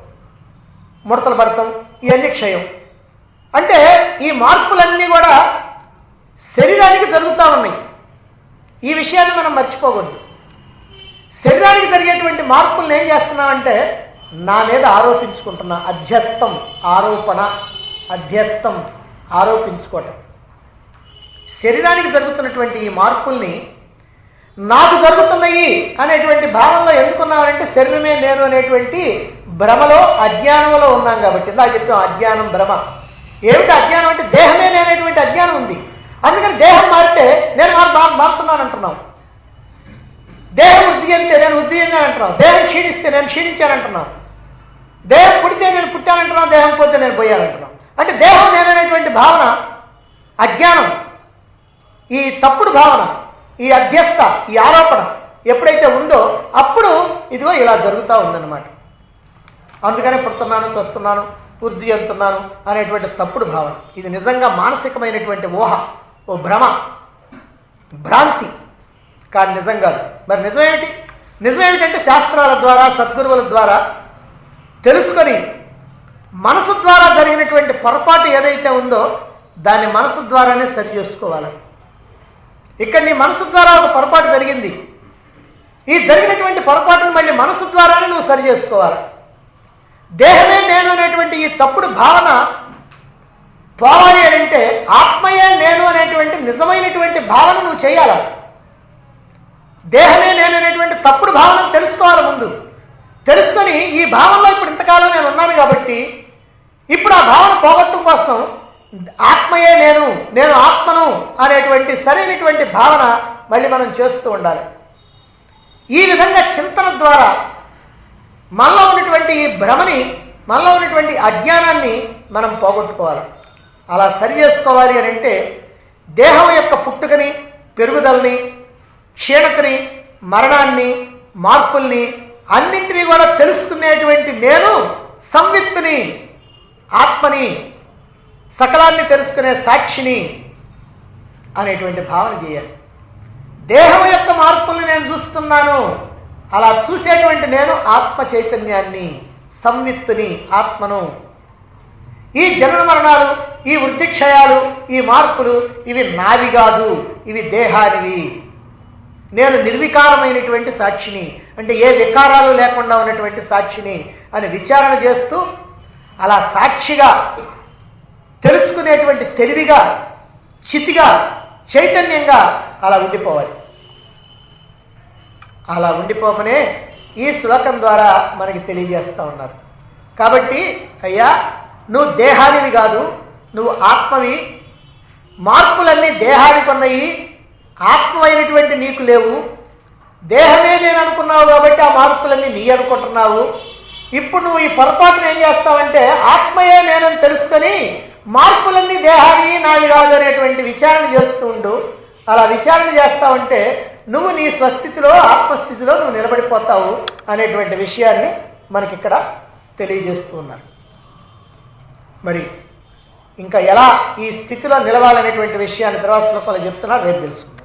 ముడతలు పడటం ఇవన్నీ క్షయం అంటే ఈ మార్పులన్నీ కూడా శరీరానికి జరుగుతూ ఉన్నాయి ఈ విషయాన్ని మనం మర్చిపోకూడదు శరీరానికి జరిగేటువంటి మార్పులను ఏం చేస్తున్నామంటే నా మీద ఆరోపించుకుంటున్నా అధ్యస్థం ఆరోపణ అధ్యస్థం ఆరోపించుకోవటం శరీరానికి జరుగుతున్నటువంటి ఈ మార్పుల్ని నాకు జరుగుతున్నాయి అనేటువంటి భావనలో ఎందుకున్నామంటే శరీరమే నేను అనేటువంటి భ్రమలో అజ్ఞానంలో ఉన్నాం కాబట్టి ఇందాక చెప్పాం అజ్ఞానం భ్రమ ఏమిటి అజ్ఞానం అంటే దేహమే నేనేటువంటి అజ్ఞానం ఉంది అందుకని దేహం మారితే నేను మారు మారు- మారుతున్నాను అంటున్నాం దేహం వృద్ధి చెందితే నేను వృద్ధి చెందాను అంటున్నాం దేహం క్షీణిస్తే నేను క్షీణించానంటున్నాం దేహం పుడితే నేను పుట్టానంటున్నాం దేహం పోతే నేను పోయానంటున్నాం అంటే దేహం నేననేటువంటి భావన అజ్ఞానం ఈ తప్పుడు భావన ఈ అధ్యస్థ ఈ ఆరోపణ ఎప్పుడైతే ఉందో అప్పుడు ఇదిగో ఇలా జరుగుతూ ఉందన్నమాట అందుకనే పుడుతున్నాను చస్తున్నాను వృద్ధి చెందుతున్నాను అనేటువంటి తప్పుడు భావన ఇది నిజంగా మానసికమైనటువంటి ఊహ ఓ భ్రమ భ్రాంతి కానీ నిజం కాదు మరి నిజమేమిటి నిజమేమిటంటే శాస్త్రాల ద్వారా సద్గురువుల ద్వారా తెలుసుకొని మనసు ద్వారా జరిగినటువంటి పొరపాటు ఏదైతే ఉందో దాన్ని మనసు ద్వారానే సరి చేసుకోవాలి ఇక్కడ నీ మనసు ద్వారా ఒక పొరపాటు జరిగింది ఈ జరిగినటువంటి పొరపాటును మళ్ళీ మనసు ద్వారానే నువ్వు సరి చేసుకోవాలి దేహమే నేను అనేటువంటి ఈ తప్పుడు భావన పోవాలి అని అంటే ఆత్మయే నేను అనేటువంటి నిజమైనటువంటి భావన నువ్వు చేయాలి దేహమే నేను అనేటువంటి తప్పుడు భావన తెలుసుకోవాలి ముందు తెలుసుకొని ఈ భావనలో ఇప్పుడు ఇంతకాలం నేను ఉన్నాను కాబట్టి ఇప్పుడు ఆ భావన పోగొట్టడం కోసం ఆత్మయే నేను నేను ఆత్మను అనేటువంటి సరైనటువంటి భావన మళ్ళీ మనం చేస్తూ ఉండాలి ఈ విధంగా చింతన ద్వారా మనలో ఉన్నటువంటి ఈ భ్రమని మనలో ఉన్నటువంటి అజ్ఞానాన్ని మనం పోగొట్టుకోవాలి అలా సరి చేసుకోవాలి అని అంటే దేహం యొక్క పుట్టుకని పెరుగుదలని క్షీణతని మరణాన్ని మార్పుల్ని అన్నింటినీ కూడా తెలుసుకునేటువంటి నేను సంవిత్తుని ఆత్మని సకలాన్ని తెలుసుకునే సాక్షిని అనేటువంటి భావన చేయాలి దేహం యొక్క మార్పుల్ని నేను చూస్తున్నాను అలా చూసేటువంటి నేను ఆత్మ చైతన్యాన్ని సంవిత్తుని ఆత్మను ఈ జనన మరణాలు ఈ వృద్ధిక్షయాలు ఈ మార్పులు ఇవి నావి కాదు ఇవి దేహానివి నేను నిర్వికారమైనటువంటి సాక్షిని అంటే ఏ వికారాలు లేకుండా ఉన్నటువంటి సాక్షిని అని విచారణ చేస్తూ అలా సాక్షిగా తెలుసుకునేటువంటి తెలివిగా చితిగా చైతన్యంగా అలా ఉండిపోవాలి అలా ఉండిపోమనే ఈ శ్లోకం ద్వారా మనకి తెలియజేస్తూ ఉన్నారు కాబట్టి అయ్యా నువ్వు దేహానివి కాదు నువ్వు ఆత్మవి మార్పులన్నీ దేహానికి ఉన్నాయి ఆత్మ అయినటువంటి నీకు లేవు దేహమే నేను అనుకున్నావు కాబట్టి ఆ మార్పులన్నీ నీ అనుకుంటున్నావు ఇప్పుడు నువ్వు ఈ పొరపాటును ఏం చేస్తావంటే ఆత్మయే నేనని తెలుసుకొని మార్పులన్నీ దేహాన్ని నావి కాదు అనేటువంటి విచారణ చేస్తూ ఉండు అలా విచారణ చేస్తావంటే నువ్వు నీ స్వస్థితిలో ఆత్మస్థితిలో నువ్వు నిలబడిపోతావు అనేటువంటి విషయాన్ని మనకిక్కడ తెలియజేస్తూ ఉన్నారు మరి ఇంకా ఎలా ఈ స్థితిలో నిలవాలనేటువంటి విషయాన్ని తర్వాత శ్లోకాలు చెప్తున్నా రేపు తెలుసుకుందాం